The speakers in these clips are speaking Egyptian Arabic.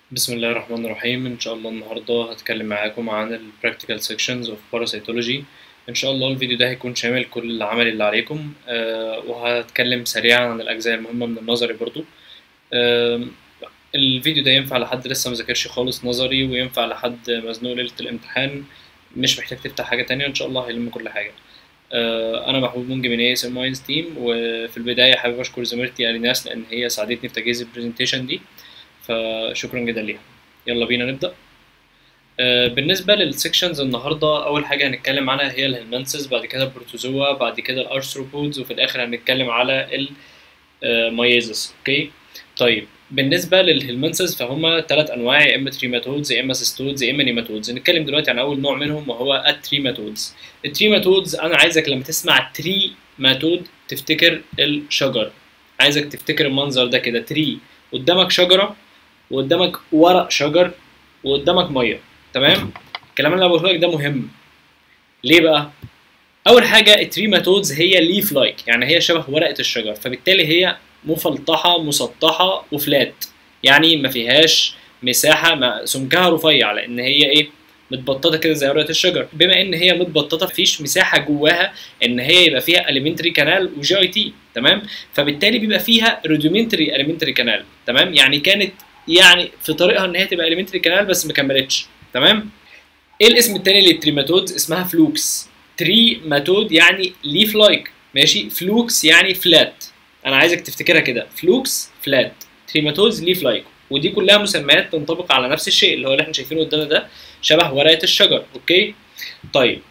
بسم الله الرحمن الرحيم ان شاء الله النهارده هتكلم معاكم عن ال practical sections of parasitology ان شاء الله الفيديو ده هيكون شامل كل العمل اللي عليكم آه وهتكلم سريعا عن الاجزاء المهمه من النظري برضو آه الفيديو ده ينفع لحد لسه مذاكرش خالص نظري وينفع لحد مزنوق ليله الامتحان مش محتاج تفتح حاجه تانية ان شاء الله هيلم كل حاجه آه انا محمود منجي من اي اس ام ماينز تيم وفي البدايه حابب اشكر زميلتي اليناس لان هي ساعدتني في تجهيز البرزنتيشن دي فشكرا جدا ليها يلا بينا نبدا آه بالنسبه للسكشنز النهارده اول حاجه هنتكلم عنها هي الهلمنسز بعد كده البروتوزوا بعد كده الارثروبودز وفي الاخر هنتكلم على المايزس اوكي طيب بالنسبه للهلمنسز فهم ثلاث انواع يا اما تريماتودز يا اما سيستودز يا اما نيماتودز نتكلم دلوقتي عن اول نوع منهم وهو التريماتودز التريماتودز انا عايزك لما تسمع تريماتود تفتكر الشجر عايزك تفتكر المنظر ده كده تري قدامك شجره وقدامك ورق شجر وقدامك ميه تمام الكلام اللي انا بقوله لك ده مهم ليه بقى اول حاجه التريماتودز هي ليف لايك يعني هي شبه ورقه الشجر فبالتالي هي مفلطحه مسطحه وفلات يعني ما فيهاش مساحه ما سمكها رفيع لان هي ايه متبططه كده زي ورقه الشجر بما ان هي متبططه مفيش مساحه جواها ان هي يبقى فيها اليمنتري كانال وجي اي تي تمام فبالتالي بيبقى فيها روديومنتري اليمنتري كانال تمام يعني كانت يعني في طريقها ان هي تبقى اليمنتري كانال بس ما كملتش تمام ايه الاسم التاني للتريماتودز اسمها فلوكس تريماتود يعني ليف لايك ماشي فلوكس يعني فلات انا عايزك تفتكرها كده فلوكس فلات تريماتودز ليف لايك ودي كلها مسميات تنطبق على نفس الشيء اللي هو اللي احنا شايفينه قدامنا ده شبه ورقه الشجر اوكي طيب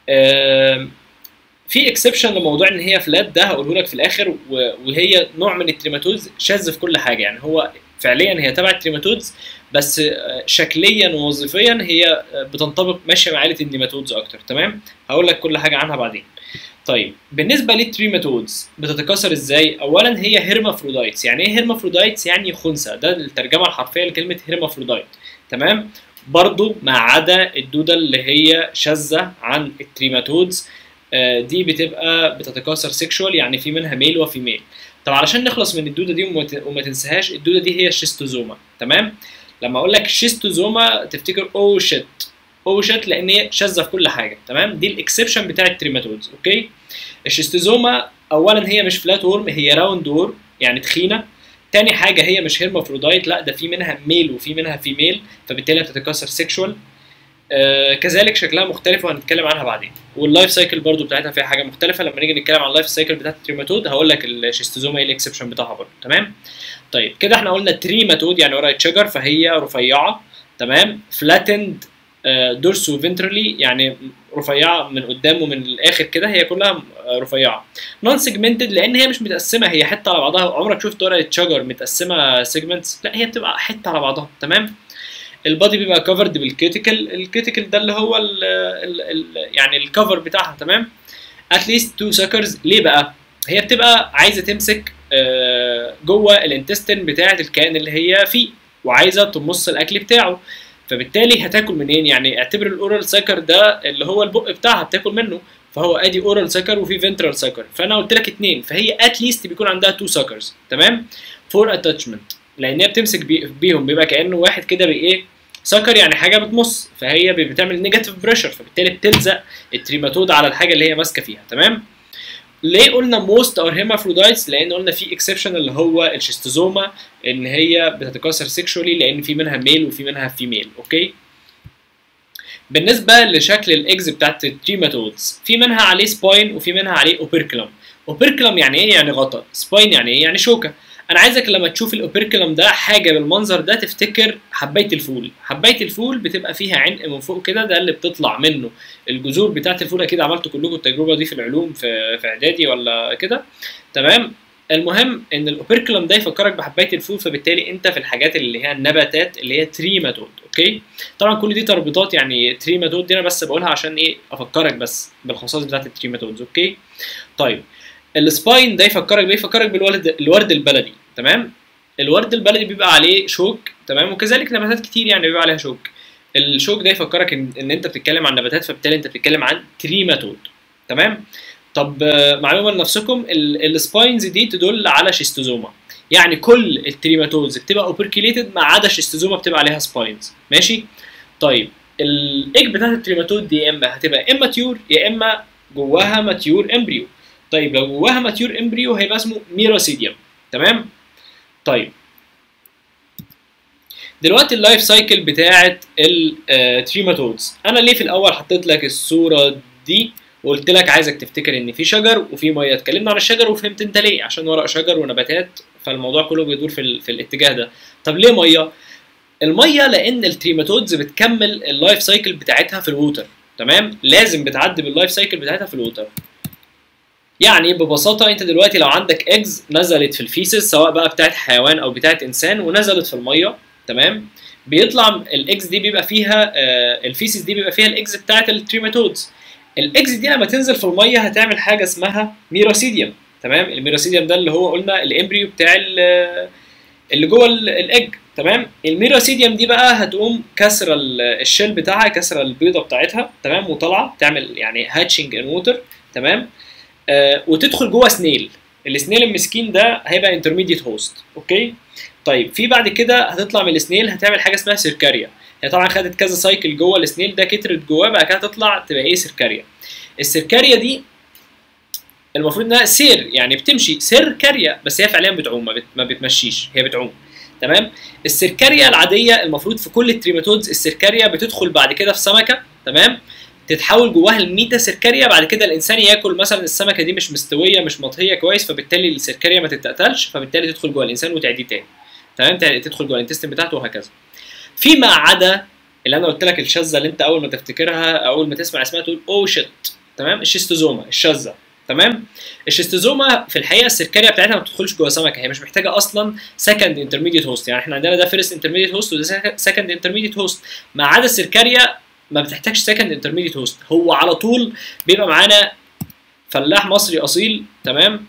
في اكسبشن لموضوع ان هي فلات ده هقوله لك في الاخر وهي نوع من التريماتودز شاذ في كل حاجه يعني هو فعليا هي تبع التريماتودز بس شكليا ووظيفيا هي بتنطبق ماشيه مع عائله النيماتودز اكتر تمام هقول لك كل حاجه عنها بعدين طيب بالنسبه للتريماتودز بتتكاثر ازاي اولا هي هيرمافرودايتس يعني ايه هيرمافرودايتس يعني خنثى ده الترجمه الحرفيه لكلمه هيرمافرودايت تمام برضو ما عدا الدوده اللي هي شاذه عن التريماتودز دي بتبقى بتتكاثر سيكشوال يعني في منها ميل وفي ميل طب علشان نخلص من الدوده دي وما تنساهاش الدوده دي هي الشيستوزوما تمام لما اقول لك شيستوزوما تفتكر او شيت او شيت لان هي شاذه في كل حاجه تمام دي الاكسبشن بتاع التريماتودز اوكي الشيستوزوما اولا هي مش فلات وورم هي راوند وورم يعني تخينه تاني حاجه هي مش هيرمافرودايت لا ده في منها ميل وفي منها فيميل فبالتالي بتتكاثر سيكشوال آه كذلك شكلها مختلف وهنتكلم عنها بعدين واللايف سايكل برضو بتاعتها فيها حاجه مختلفه لما نيجي نتكلم عن اللايف سايكل بتاعت التريماتود هقول لك الشيستوزوما ايه الاكسبشن بتاعها برضو تمام طيب كده احنا قلنا تريماتود يعني ورقه شجر فهي رفيعه تمام فلاتند آه دورسو فنترالي يعني رفيعه من قدام ومن الاخر كده هي كلها رفيعه نون سيجمنتد لان هي مش متقسمه هي حته على بعضها عمرك شفت ورقه شجر متقسمه سيجمنتس لا هي بتبقى حته على بعضها تمام البادي بيبقى كفرد بالكيتيكل الكيتيكل ده اللي هو ال ال ال يعني الكفر بتاعها تمام اتليست تو سكرز ليه بقى هي بتبقى عايزه تمسك جوه الانتستين بتاعه الكائن اللي هي فيه وعايزه تمص الاكل بتاعه فبالتالي هتاكل منين يعني اعتبر الاورال سكر ده اللي هو البق بتاعها بتاكل منه فهو ادي اورال سكر وفي فنترال سكر فانا قلت لك اتنين فهي اتليست بيكون عندها تو سكرز تمام فور اتاتشمنت لان هي بتمسك بي بيهم بيبقى كانه واحد كده بايه سكر يعني حاجه بتمص فهي بتعمل نيجاتيف بريشر فبالتالي بتلزق التريماتود على الحاجه اللي هي ماسكه فيها تمام ليه قلنا موست اور هيرمافرودايتس لان قلنا في اكسبشن اللي هو الشيستوزوما ان هي بتتكاثر سيكشولي لان في منها ميل وفي منها فيميل اوكي بالنسبه لشكل الاكز بتاعت التريماتودز في منها عليه سباين وفي منها عليه اوبركلم اوبركلم يعني ايه يعني غطا سباين يعني ايه يعني شوكه انا عايزك لما تشوف الاوبركلم ده حاجه بالمنظر ده تفتكر حبايه الفول حبايه الفول بتبقى فيها عنق من فوق كده ده اللي بتطلع منه الجذور بتاعه الفول اكيد عملتوا كلكم التجربه دي في العلوم في في اعدادي ولا كده تمام المهم ان الاوبركلم ده يفكرك بحبايه الفول فبالتالي انت في الحاجات اللي هي النباتات اللي هي تريماتود اوكي طبعا كل دي تربيطات يعني تريماتود دي انا بس بقولها عشان ايه افكرك بس بالخصائص بتاعه التريماتودز اوكي طيب السباين ده يفكرك بايه يفكرك بالورد الورد البلدي تمام الورد البلدي بيبقى عليه شوك تمام وكذلك نباتات كتير يعني بيبقى عليها شوك الشوك ده يفكرك ان, إن انت بتتكلم عن نباتات فبالتالي انت بتتكلم عن تريماتود تمام طب معلومه لنفسكم السباينز دي تدل على شيستوزوما يعني كل التريماتودز بتبقى اوبركيليتد ما عدا شيستوزوما بتبقى عليها سباينز ماشي طيب الايج بتاعت التريماتود دي يا اما هتبقى اماتيور يا اما جواها ماتيور امبريو طيب لو جواها ماتيور امبريو هيبقى اسمه ميروسيديوم تمام طيب دلوقتي اللايف سايكل بتاعت التريماتودز انا ليه في الاول حطيت لك الصوره دي وقلت لك عايزك تفتكر ان في شجر وفي ميه اتكلمنا عن الشجر وفهمت انت ليه عشان ورق شجر ونباتات فالموضوع كله بيدور في, ال... في الاتجاه ده طب ليه ميه الميه لان التريماتودز بتكمل اللايف سايكل بتاعتها في الووتر تمام لازم بتعدي باللايف سايكل بتاعتها في الووتر يعني ببساطه انت دلوقتي لو عندك ايجز نزلت في الفيسز سواء بقى بتاعت حيوان او بتاعت انسان ونزلت في الميه تمام بيطلع الاكس دي بيبقى فيها آه الفيسز دي بيبقى فيها الاكس بتاعت التريماتودز الاكس دي لما تنزل في الميه هتعمل حاجه اسمها ميروسيديوم تمام الميروسيديوم ده اللي هو قلنا الامبريو بتاع اللي جوه الايج تمام الميروسيديوم دي بقى هتقوم كسره الشيل بتاعها كسره البيضه بتاعتها تمام وطالعه تعمل يعني هاتشنج ان ووتر تمام آه وتدخل جوه سنيل السنيل المسكين ده هيبقى انترميديت هوست اوكي طيب في بعد كده هتطلع من السنيل هتعمل حاجه اسمها سيركاريا هي طبعا خدت كذا سايكل جوه السنيل ده كترت جواه بعد كده تطلع تبقى ايه سيركاريا السيركاريا دي المفروض انها سير يعني بتمشي سيركاريا بس هي فعليا بتعوم ما, بت... ما بتمشيش هي بتعوم تمام السيركاريا العاديه المفروض في كل التريماتودز السيركاريا بتدخل بعد كده في سمكه تمام تتحول جواها الميتا سيركاريا بعد كده الانسان ياكل مثلا السمكه دي مش مستويه مش مطهيه كويس فبالتالي السيركاريا ما تتقتلش فبالتالي تدخل جوه الانسان وتعديه تاني تمام تدخل جوه الانتستين بتاعته وهكذا فيما عدا اللي انا قلت لك الشاذه اللي انت اول ما تفتكرها اول ما تسمع اسمها تقول او شيت تمام الشيستوزوما الشاذه تمام الشيستوزوما في الحقيقه السيركاريا بتاعتها ما بتدخلش جوه سمكه هي مش محتاجه اصلا سكند انترميديت هوست يعني احنا عندنا ده فيرست انترميديت هوست وده سكند انترميديت هوست ما عدا السيركاريا ما بتحتاجش سكند انترميديت هوست هو على طول بيبقى معانا فلاح مصري اصيل تمام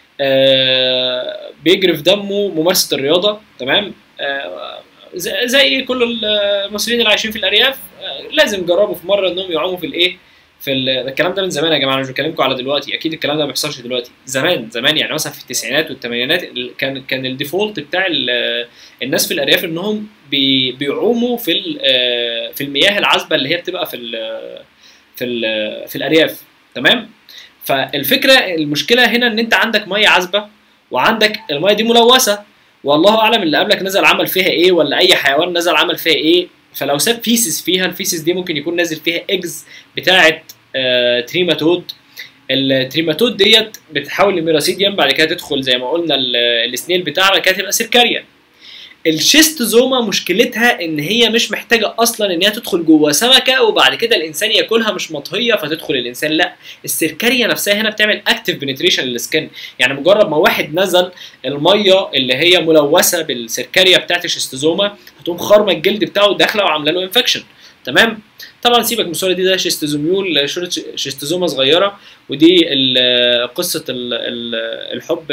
آه بيجري في دمه ممارسه الرياضه تمام آه زي كل المصريين اللي عايشين في الارياف آه لازم يجربوا في مره انهم يعوموا في الايه في الكلام ده من زمان يا جماعه انا مش بكلمكم على دلوقتي اكيد الكلام ده ما بيحصلش دلوقتي زمان زمان يعني مثلا في التسعينات والثمانينات كان كان الديفولت بتاع الناس في الارياف انهم بي بيعوموا في في المياه العذبه اللي هي بتبقى في ال في ال في الارياف تمام فالفكره المشكله هنا ان انت عندك ميه عذبه وعندك الميه دي ملوثه والله اعلم اللي قبلك نزل عمل فيها ايه ولا اي حيوان نزل عمل فيها ايه فلو ساب فيسز فيها الفيسز دي ممكن يكون نازل فيها ايجز بتاعه آه تريماتود التريماتود ديت بتتحول لميراسيديوم بعد كده تدخل زي ما قلنا السنيل بتاعها بعد كده تبقى سيركاريا الشيستوزوما مشكلتها ان هي مش محتاجه اصلا ان هي تدخل جوه سمكه وبعد كده الانسان ياكلها مش مطهيه فتدخل الانسان لا السيركاريا نفسها هنا بتعمل اكتف بنتريشن للسكن يعني مجرد ما واحد نزل الميه اللي هي ملوثه بالسيركاريا بتاعت الشيستوزوما هتقوم خارمه الجلد بتاعه داخله وعامله له انفكشن تمام طبعا سيبك من الصوره دي ده شيستوزوميول شيستوزوما صغيره ودي قصه الحب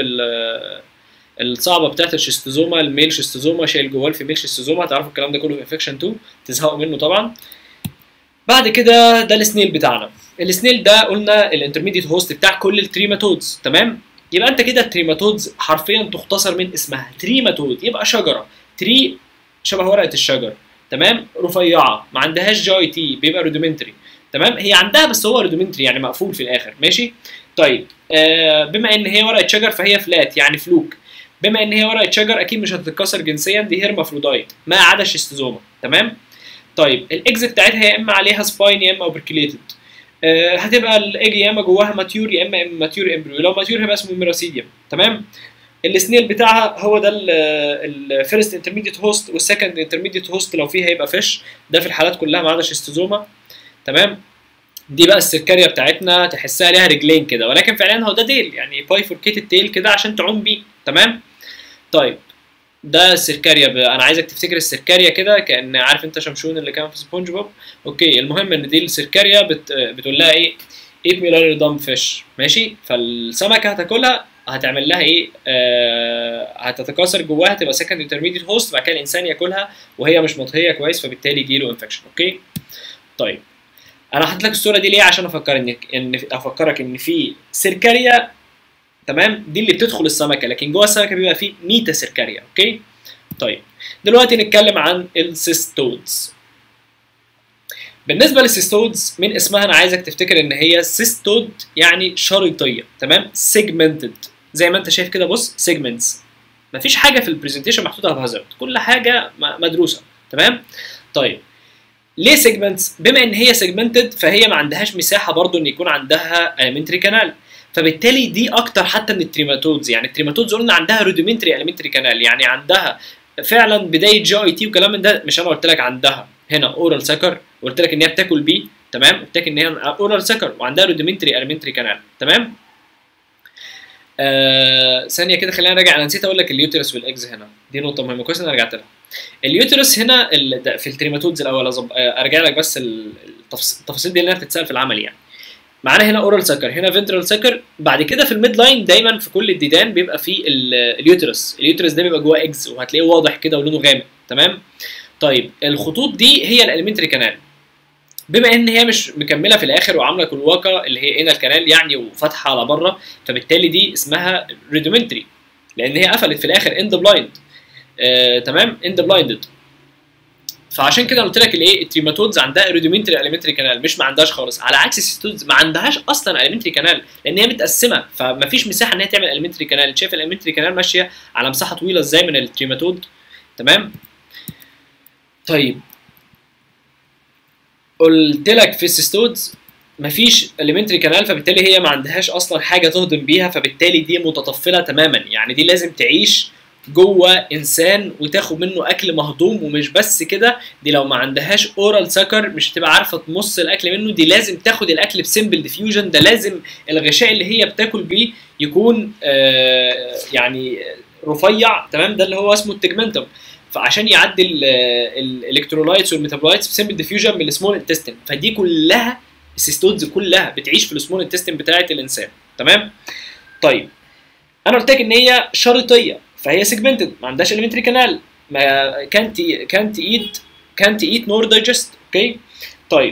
الصعبه بتاعت الشيستوزوما الميل شيستوزوما شايل جواه الفيميل شيستوزوما هتعرفوا الكلام ده كله في انفكشن 2 تزهقوا منه طبعا بعد كده ده السنيل بتاعنا السنيل ده قلنا الانترميديت هوست بتاع كل التريماتودز تمام يبقى انت كده التريماتودز حرفيا تختصر من اسمها تريماتود يبقى شجره تري شبه ورقه الشجر تمام رفيعه ما عندهاش جاي تي بيبقى رودومنتري تمام هي عندها بس هو رودومنتري يعني مقفول في الاخر ماشي طيب آه بما ان هي ورقه شجر فهي فلات يعني فلوك بما ان هي ورقه شجر اكيد مش هتتكسر جنسيا دي هيرمافرودايت ما عدا الشيستوزوما تمام طيب الاكز بتاعتها يا اما عليها سباين يا اما اوبركيليتد آه هتبقى الايج يا اما جواها ماتيور يا اما ماتيور امبريو لو ماتيور هيبقى اسمه ميراسيديوم تمام السنيل بتاعها هو ده الفيرست انترميديت هوست والسكند انترميديت هوست لو فيه هيبقى فيش ده في الحالات كلها ما عدا شيستوزوما تمام دي بقى السكريا بتاعتنا تحسها ليها رجلين كده ولكن فعليا هو ده ديل يعني بايفوركيتد تيل كده عشان تعوم بيه تمام طيب ده السركاريا ب... انا عايزك تفتكر السركاريا كده كان عارف انت شمشون اللي كان في سبونج بوب اوكي المهم ان دي السركاريا بت... بتقول لها ايه ايت ميلاري دام فيش ماشي فالسمكه هتاكلها هتعمل لها ايه آه هتتكاثر جواها تبقى سكند انترميديت هوست بعد كده الانسان ياكلها وهي مش مطهيه كويس فبالتالي يجيله انفكشن اوكي طيب انا حاطط لك الصوره دي ليه عشان افكر انك ان افكرك ان في سيركاريا تمام دي اللي بتدخل السمكه لكن جوه السمكه بيبقى فيه ميتا سيركاريا اوكي طيب دلوقتي نتكلم عن السيستودز بالنسبه للسيستودز من اسمها انا عايزك تفتكر ان هي سيستود يعني شريطيه تمام سيجمنتد زي ما انت شايف كده بص سيجمنتس مفيش حاجه في البرزنتيشن محطوطه بهازارد كل حاجه م- مدروسه تمام طيب ليه سيجمنتس بما ان هي سيجمنتد فهي ما عندهاش مساحه برضو ان يكون عندها elementary كانال فبالتالي دي اكتر حتى من التريماتودز يعني التريماتودز قلنا عندها روديمنتري elementary كانال يعني عندها فعلا بدايه جي اي تي وكلام من ده مش انا قلت لك عندها هنا اورال سكر وقلت لك ان هي بتاكل بيه تمام قلت لك ان هي اورال سكر وعندها روديمنتري elementary كانال تمام آه ثانيه كده خلينا نراجع انا نسيت اقول لك اليوترس والاكز هنا دي نقطه مهمه كويس ان انا رجعت لها اليوترس هنا ال- ده في التريماتودز الاول أظب- آه، ارجع لك بس ال- التفص- التفاصيل دي اللي انها بتتسال في العمل يعني معانا هنا اورال سكر هنا فنترال سكر بعد كده في الميد لاين دايما في كل الديدان بيبقى في ال- اليوترس اليوترس ده بيبقى جواه اكز وهتلاقيه واضح كده ولونه غامق تمام طيب الخطوط دي هي الاليمنتري كانال بما ان هي مش مكمله في الاخر وعامله كلواكا اللي هي هنا الكنال يعني وفاتحه على بره فبالتالي دي اسمها ريدومنتري لان هي قفلت في الاخر اند بلايند آه تمام اند بلايندد فعشان كده قلت لك الايه التريماتودز عندها ريدومنتري اليمنتري كانال مش ما عندهاش خالص على عكس السيستودز ما عندهاش اصلا اليمنتري كانال لان هي متقسمه فما فيش مساحه ان هي تعمل اليمنتري كانال شايف الاليمنتري كانال ماشيه على مساحه طويله ازاي من التريماتود تمام طيب قلت لك في السيستودز مفيش اليمنتري كانال فبالتالي هي ما عندهاش اصلا حاجه تهضم بيها فبالتالي دي متطفله تماما يعني دي لازم تعيش جوه انسان وتاخد منه اكل مهضوم ومش بس كده دي لو ما عندهاش اورال سكر مش هتبقى عارفه تمص الاكل منه دي لازم تاخد الاكل بسمبل ديفيوجن ده لازم الغشاء اللي هي بتاكل بيه يكون آه يعني رفيع تمام ده اللي هو اسمه التجمنتم فعشان يعدي الالكترولايتس والميتابولايتس بسمبل ديفيوجن من السمول انتستين فدي كلها السيستودز كلها بتعيش في السمول انتستين بتاعه الانسان تمام طيب انا قلت لك ان هي شريطيه فهي سيجمنتد ما عندهاش اليمنتري كانال ما كانت كانت ايت كانت ايت نور دايجست اوكي طيب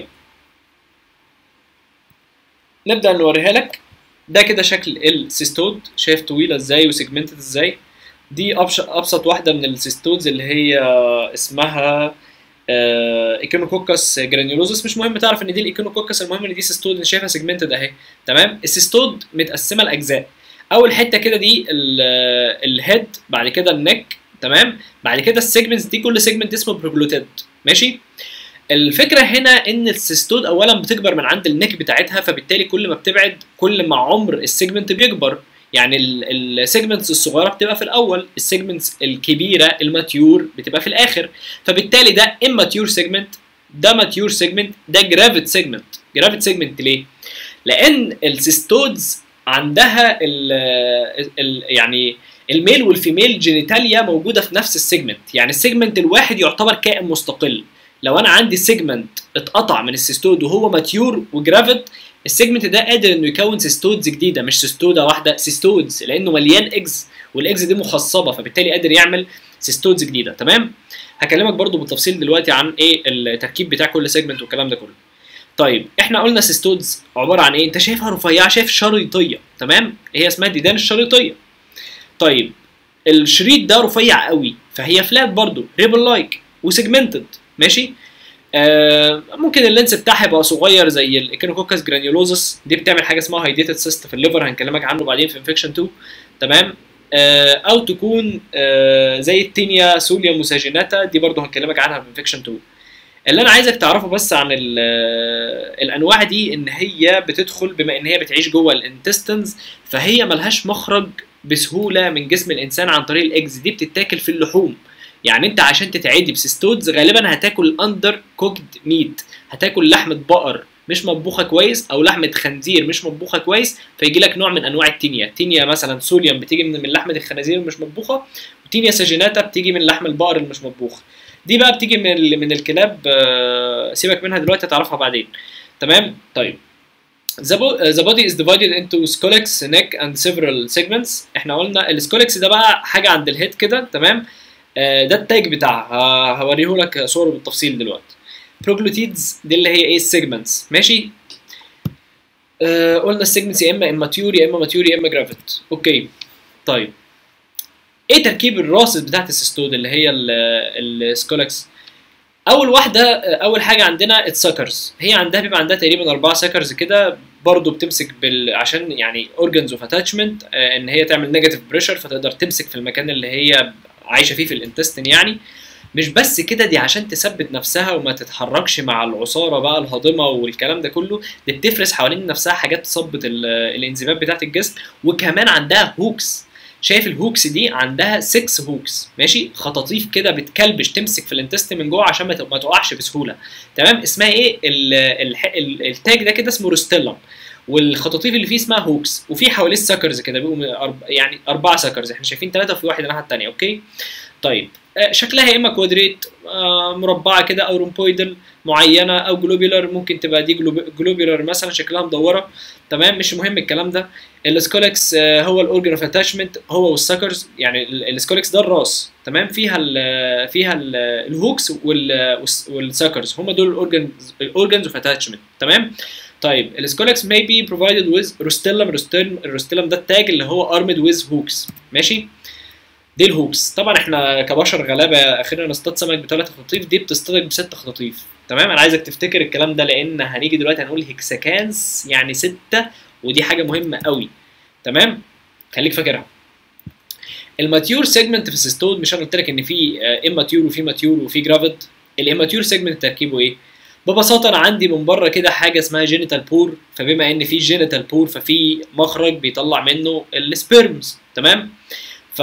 نبدا نوريها لك ده كده شكل السيستود شايف طويله ازاي وسيجمنتد ازاي دي أبش- ابسط واحده من السيستودز اللي هي اسمها ايكونوكوكس جرانيولوزس مش مهم تعرف ان دي الايكونوكوكس المهم ان دي سيستود اللي شايفها سيجمنتد اهي تمام السيستود متقسمه لاجزاء اول حته كده دي الهيد بعد كده النك تمام بعد كده السيجمنتس دي كل سيجمنت اسمه بروجلوتيد ماشي الفكره هنا ان السيستود اولا بتكبر من عند النك بتاعتها فبالتالي كل ما بتبعد كل ما عمر السيجمنت بيكبر يعني السيجمنتس الصغيره بتبقى في الاول السيجمنتس الكبيره الماتيور بتبقى في الاخر فبالتالي ده اماتيور سيجمنت ده ماتيور سيجمنت ده جرافيت سيجمنت جرافيت سيجمنت ليه لان السيستودز عندها ال ال يعني الميل والفيميل جينيتاليا موجوده في نفس السيجمنت يعني السيجمنت الواحد يعتبر كائن مستقل لو انا عندي سيجمنت اتقطع من السيستود وهو ماتيور وجرافيت السيجمنت ده قادر انه يكون سيستودز جديده مش سيستوده واحده سيستودز لانه مليان اكس والاكس دي مخصبه فبالتالي قادر يعمل سيستودز جديده تمام هكلمك برضو بالتفصيل دلوقتي عن ايه التركيب بتاع كل سيجمنت والكلام ده كله طيب احنا قلنا سيستودز عباره عن ايه انت شايفها رفيعه شايف شريطيه تمام هي اسمها ديدان الشريطيه طيب الشريط ده رفيع قوي فهي فلات برضو ريبل لايك وسيجمنتد ماشي آه ممكن اللينس بتاعها يبقى صغير زي الايكينوكوكس جرانيولوزس دي بتعمل حاجه اسمها هايديتد سيست في الليفر هنكلمك عنه بعدين في انفكشن 2 تمام آه او تكون آه زي التينيا سوليا موساجيناتا دي برضو هنكلمك عنها في انفكشن 2 اللي انا عايزك تعرفه بس عن الانواع دي ان هي بتدخل بما ان هي بتعيش جوه الانتستنز فهي ملهاش مخرج بسهوله من جسم الانسان عن طريق الاكس دي بتتاكل في اللحوم يعني انت عشان تتعدي بسيستودز غالبا هتاكل اندر كوكد ميت هتاكل لحمه بقر مش مطبوخه كويس او لحمه خنزير مش مطبوخه كويس فيجي لك نوع من انواع التينيا التينيا مثلا سوليوم بتيجي من من لحمه الخنازير مش مطبوخه وتينيا ساجيناتا بتيجي من لحم البقر اللي مش مطبوخ دي بقى بتيجي من ال- من الكلاب آه، سيبك منها دلوقتي هتعرفها بعدين تمام طيب The, bo- uh, the body is divided into scolex, neck and several segments. احنا قلنا السكولكس ده بقى حاجة عند الهيد كده تمام آه، ده التاج بتاعها ه- هوريه لك صوره بالتفصيل دلوقتي. بروجلوتيدز دي اللي هي ايه السيجمنتس ماشي آه قلنا السيجمنتس يا اما اماتيور يا اما ماتيور يا اما جرافيت اوكي طيب ايه تركيب الراسس بتاعت السيستود اللي هي السكولكس اول واحده اول حاجه عندنا السكرز هي عندها بيبقى عندها تقريبا اربعه سكرز كده برضه بتمسك بال عشان يعني اورجنز اوف اتاتشمنت ان هي تعمل نيجاتيف بريشر فتقدر تمسك في المكان اللي هي عايشه فيه في الانتستين يعني مش بس كده دي عشان تثبت نفسها وما تتحركش مع العصاره بقى الهاضمه والكلام ده كله دي بتفرز حوالين نفسها حاجات تثبط الانزيمات بتاعت الجسم وكمان عندها هوكس شايف الهوكس دي عندها 6 هوكس ماشي خطاطيف كده بتكلبش تمسك في الانتستين من جوه عشان ما تقعش بسهوله تمام اسمها ايه ال ال ال التاج ده كده اسمه روستيلم والخطاطيف اللي فيه اسمها هوكس وفي حواليه سكرز كده بيبقوا أرب... يعني اربعه سكرز احنا شايفين ثلاثه وفي واحد الناحيه الثانيه اوكي طيب شكلها يا اما كوادريت مربعه كده او رومبويدال معينه او جلوبيولار ممكن تبقى دي جلوبيولار مثلا شكلها مدوره تمام مش مهم الكلام ده السكولكس هو الاورجن اوف اتاتشمنت هو والسكرز يعني السكولكس ده الراس تمام فيها ال فيها ال الهوكس والسكرز هم دول الاورجنز الاورجنز اوف اتاتشمنت تمام طيب السكولكس may be provided with روستيلم روستيلم الروستيلم ده التاج اللي هو armed with hooks ماشي دي الهوكس طبعا احنا كبشر غلابه اخيرا نصطاد سمك بثلاث خطاطيف دي بتصطاد بست خطاطيف تمام انا عايزك تفتكر الكلام ده لان هنيجي دلوقتي هنقول هكساكانس يعني سته ودي حاجه مهمه قوي تمام خليك فاكرها الماتيور سيجمنت في السيستود مش انا قلت لك ان في اماتيور وفي ماتيور وفي جرافيد الاماتيور سيجمنت تركيبه ايه ببساطه انا عندي من بره كده حاجه اسمها جينيتال بور فبما ان في جينيتال بور ففي مخرج بيطلع منه السبيرمز تمام ف...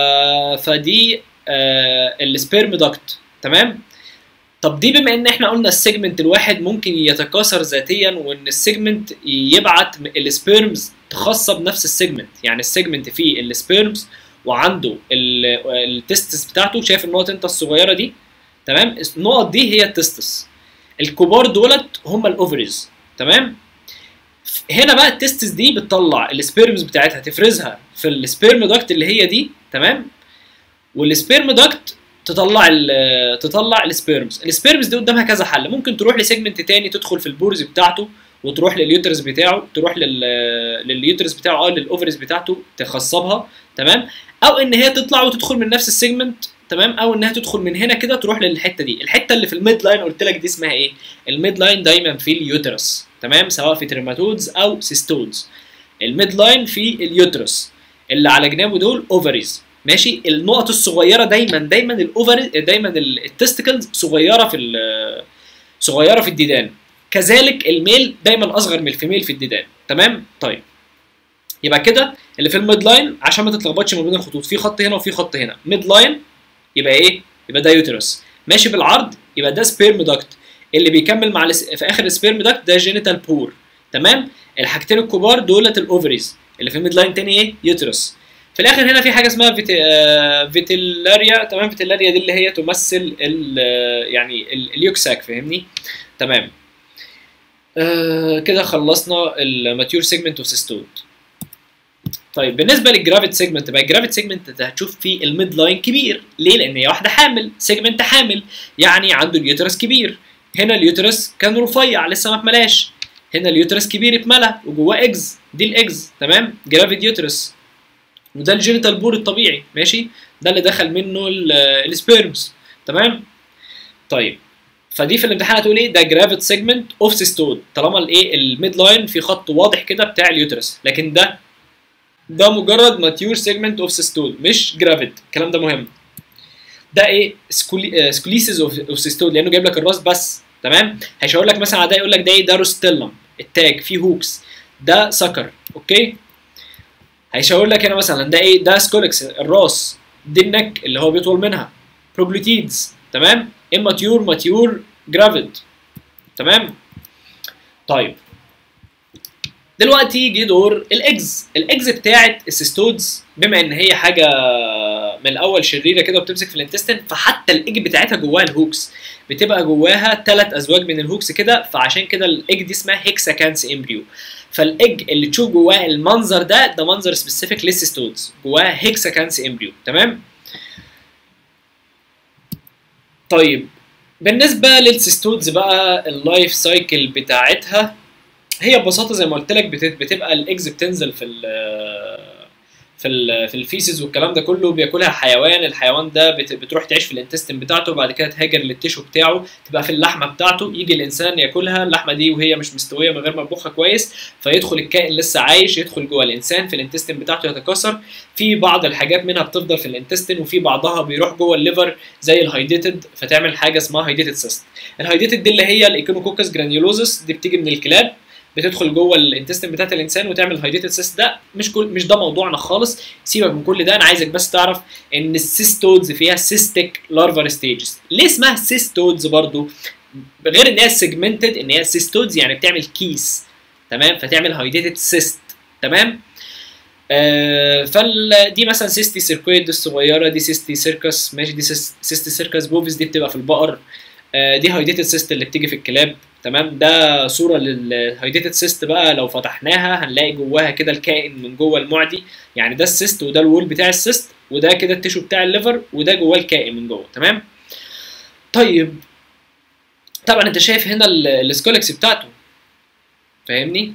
فدي آه السبيرم داكت تمام طب دي بما ان احنا قلنا السيجمنت الواحد ممكن يتكاثر ذاتيا وان السيجمنت يبعت السبيرمز خاصه بنفس السيجمنت يعني السيجمنت فيه السبيرمز وعنده التستس بتاعته شايف النقط انت الصغيره دي تمام النقط دي هي التستس الكبار دولت هم الاوفريز تمام هنا بقى التستس دي بتطلع السبيرمز بتاعتها تفرزها في السبيرم داكت اللي هي دي تمام والسبيرم داكت تطلع ال تطلع السبيرمز السبيرمز دي قدامها كذا حل ممكن تروح لسيجمنت تاني تدخل في البورز بتاعته وتروح لليوترس بتاعه تروح لل لليوترس بتاعه اه للاوفرز بتاعته تخصبها تمام او ان هي تطلع وتدخل من نفس السيجمنت تمام او انها تدخل من هنا كده تروح للحته دي الحته اللي في الميد لاين قلت لك دي اسمها ايه الميد لاين دايما في اليوترس تمام سواء في تريماتودز او سيستودز الميد لاين في اليوترس اللي على جنابه دول اوفريز ماشي النقط الصغيره دايما دايما الاوفر دايما التستكلز صغيره في صغيره في الديدان كذلك الميل دايما اصغر من الفيميل في الديدان تمام طيب يبقى كده اللي في الميد لاين عشان ما تتلخبطش ما بين الخطوط في خط هنا وفي خط هنا ميد لاين يبقى ايه يبقى ده يوترس ماشي بالعرض يبقى ده سبيرم داكت اللي بيكمل مع الس... في اخر السبيرم داكت ده جينيتال بور تمام الحاجتين الكبار دولت الاوفريز اللي في الميد لاين تاني ايه يوترس في الاخر هنا في حاجه اسمها فيت... آه... فيتيلاريا تمام فيتيلاريا دي اللي هي تمثل ال... يعني ال... اليوكساك فاهمني تمام آه كده خلصنا الماتيور سيجمنت اوف سيستود طيب بالنسبه للجرافيت سيجمنت بقى الجرافيت سيجمنت انت هتشوف فيه الميد لاين كبير ليه لان هي واحده حامل سيجمنت حامل يعني عنده اليوترس كبير هنا اليوترس كان رفيع لسه ما اتملاش هنا اليوترس كبير اتملى وجواه اجز دي الاجز تمام جرافيت يوترس وده الجينيتال بور الطبيعي ماشي ده اللي دخل منه السبيرمز تمام طيب فدي في الامتحان هتقول ايه ده جرافيت سيجمنت اوف سيستود طالما الايه الميد لاين في خط واضح كده بتاع اليوترس لكن ده ده مجرد ماتيور سيجمنت اوف سيستول مش جرافيت الكلام ده مهم ده ايه سكولي... سكوليسيس اوف سيستول لانه جايب لك الراس بس تمام هيشاور لك مثلا على ده يقول لك ده ايه ده روستيلم التاج فيه هوكس ده سكر اوكي هيشاور لك هنا مثلا ده ايه ده سكولكس الراس دي النك اللي هو بيطول منها بروجلوتيدز تمام اماتيور ماتيور جرافيت تمام طيب دلوقتي جه دور الاجز الاجز بتاعت السيستودز بما ان هي حاجه من الاول شريره كده وبتمسك في الانتستين فحتى الايج بتاعتها جواها الهوكس بتبقى جواها ثلاث ازواج من الهوكس كده فعشان كده الايج دي اسمها هيكساكانس امبريو فالايج اللي تشوف جواه المنظر ده ده منظر سبيسيفيك للسيستودز جواها هيكساكانس امبريو تمام طيب بالنسبه للسيستودز بقى اللايف سايكل بتاعتها هي ببساطه زي ما قلت لك بت- بتبقى الاكز بتنزل في ال في ال في الفيسز والكلام ده كله بياكلها حيوان الحيوان ده بت- بتروح تعيش في الانتستين بتاعته وبعد كده تهاجر للتيشو بتاعه تبقى في اللحمه بتاعته يجي الانسان ياكلها اللحمه دي وهي مش مستويه من غير مطبوخه كويس فيدخل الكائن لسه عايش يدخل جوه الانسان في الانتستين بتاعته يتكاثر في بعض الحاجات منها بتفضل في الانتستين وفي بعضها بيروح جوه الليفر زي الهايديتد فتعمل حاجه اسمها هايديتد سيست الهايديتد دي اللي هي الايكونوكوكس جرانيولوزس دي بتيجي من الكلاب بتدخل جوه الانتستين بتاعت الانسان وتعمل هايديتد سيست ده مش كل مش ده موضوعنا خالص سيبك من كل ده انا عايزك بس تعرف ان السيستودز فيها سيستيك لارفر ستيجز ليه اسمها سيستودز برضو غير ان هي سيجمنتد ان هي سيستودز يعني بتعمل كيس تمام فتعمل هايديتد سيست تمام آه فال دي مثلا سيستي سيركويد الصغيره دي سيستي سيركس ماشي دي سيس- سيستي سيركس بوفيس دي بتبقى في البقر آه دي هايديتد سيست اللي بتيجي في الكلاب تمام ده صوره للهايديتد سيست بقى لو فتحناها هنلاقي جواها كده الكائن من جوه المعدي يعني ده السيست وده الوول بتاع السيست وده كده التيشو بتاع الليفر وده جواه الكائن من جوه تمام طيب طبعا انت شايف هنا ال- السكولكس بتاعته فاهمني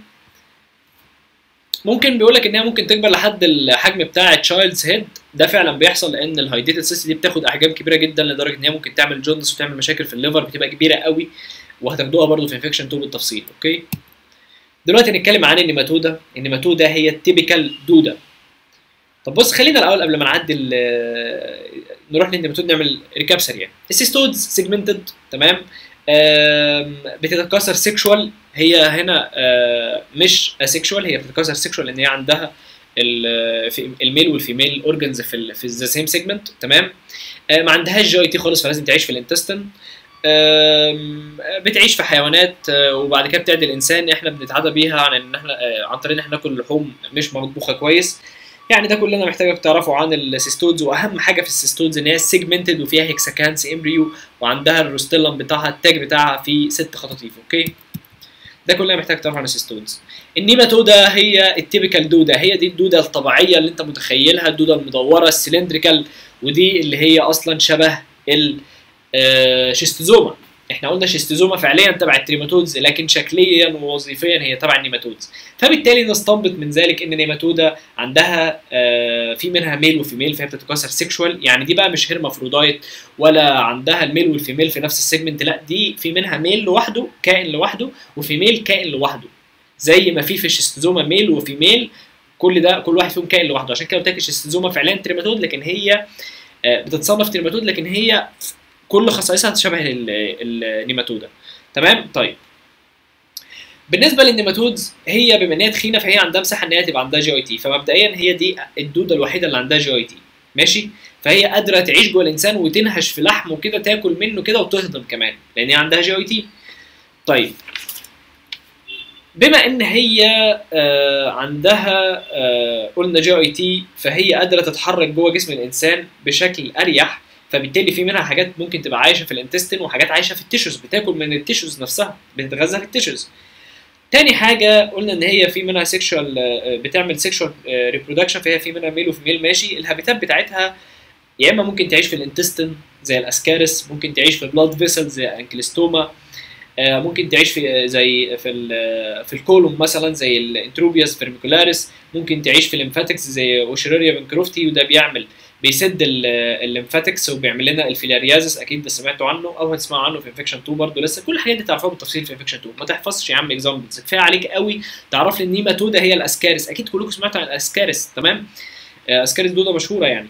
ممكن بيقول لك ان هي ممكن تكبر لحد الحجم بتاع تشايلدز هيد ده فعلا بيحصل لان الهايديتد سيست دي بتاخد احجام كبيره جدا لدرجه ان هي ممكن تعمل جوندس وتعمل مشاكل في الليفر بتبقى كبيره قوي وهتاخدوها برضو في انفكشن 2 بالتفصيل اوكي دلوقتي نتكلم عن النيماتودا النيماتودا هي التيبيكال دوده طب بص خلينا الاول قبل ما نعدي ال- نروح للنيماتود نعمل ريكاب سريع السيستودز سيجمنتد تمام آم، بتتكاثر سيكشوال هي هنا آه، مش اسيكشوال هي بتتكاثر سيكشوال لان هي عندها ال- في- الميل والفيميل اورجنز في ال في ذا سيم سيجمنت تمام آه، ما عندهاش جي تي خالص فلازم تعيش في الانتستين آم، بتعيش في حيوانات آه، وبعد كده بتعدي الانسان احنا بنتعدى بيها عن ان احنا آه، عن طريق ان احنا ناكل لحوم مش مطبوخه كويس يعني ده كل اللي انا محتاجك تعرفه عن السيستودز واهم حاجه في السيستودز ان هي سيجمنتد وفيها هيكساكانس امبريو وعندها الروستيلم بتاعها التاج بتاعها فيه ست خطاطيف اوكي ده كل اللي أنا محتاج تعرفه عن السيستودز النيماتودا هي التيبيكال دوده هي دي الدوده الطبيعيه اللي انت متخيلها الدوده المدوره السلندريكال ودي اللي هي اصلا شبه الشيستوزوما احنا قلنا شيستوزوما فعليا تبع التريماتودز لكن شكليا ووظيفيا هي تبع النيماتودز فبالتالي نستنبط من ذلك ان النيماتودا عندها آه، في منها ميل وفيميل فهي بتتكاثر سيكشوال يعني دي بقى مش هيرمافرودايت ولا عندها الميل والفيميل في نفس السيجمنت لا دي في منها ميل لوحده كائن لوحده وفيميل كائن لوحده زي ما في في الشيستوزوما ميل وفيميل كل ده كل واحد فيهم كائن لوحده عشان كده قلت لك الشيستوزوما فعليا تريماتود لكن هي آه، بتتصنف تريماتود لكن هي كل خصائصها شبه ال- النيماتودا تمام طيب بالنسبه للنيماتودز هي بما ان هي تخينه فهي عندها مساحه ان هي تبقى عندها جي اي تي فمبدئيا هي دي الدوده الوحيده اللي عندها جي اي تي ماشي فهي قادره تعيش جوه الانسان وتنهش في لحمه كده تاكل منه كده وتهضم كمان لان هي عندها جي اي تي طيب بما ان هي آه عندها آه قلنا جي اي تي فهي قادره تتحرك جوه جسم الانسان بشكل اريح فبالتالي في منها حاجات ممكن تبقى عايشه في الانتستين وحاجات عايشه في التيشوز بتاكل من التيشوز نفسها بتتغذى في التيشوز تاني حاجه قلنا ان هي في منها سيكشوال بتعمل سيكشوال ريبرودكشن فهي في منها ميل وفيميل ماشي الهابيتات بتاعتها يا اما ممكن تعيش في الانتستين زي الاسكارس ممكن تعيش في البلاد فيسل زي انكلستوما آه، ممكن تعيش في زي في ال- في الكولوم مثلا زي الانتروبياس فيرميكولاريس ممكن تعيش في الليمفاتكس زي اوشيريريا بنكروفتي وده بيعمل بيسد ال- الليمفاتكس وبيعمل لنا الفيلاريازس اكيد ده سمعتوا عنه او هتسمعوا عنه في انفكشن 2 برضه لسه كل الحاجات دي تعرفوها بالتفصيل في انفكشن 2 ما تحفظش يا عم اكزامبلز كفايه عليك قوي تعرف لي ان النيماتودا هي الاسكارس اكيد كلكم سمعتوا عن الاسكارس تمام آه، اسكارس دوده مشهوره يعني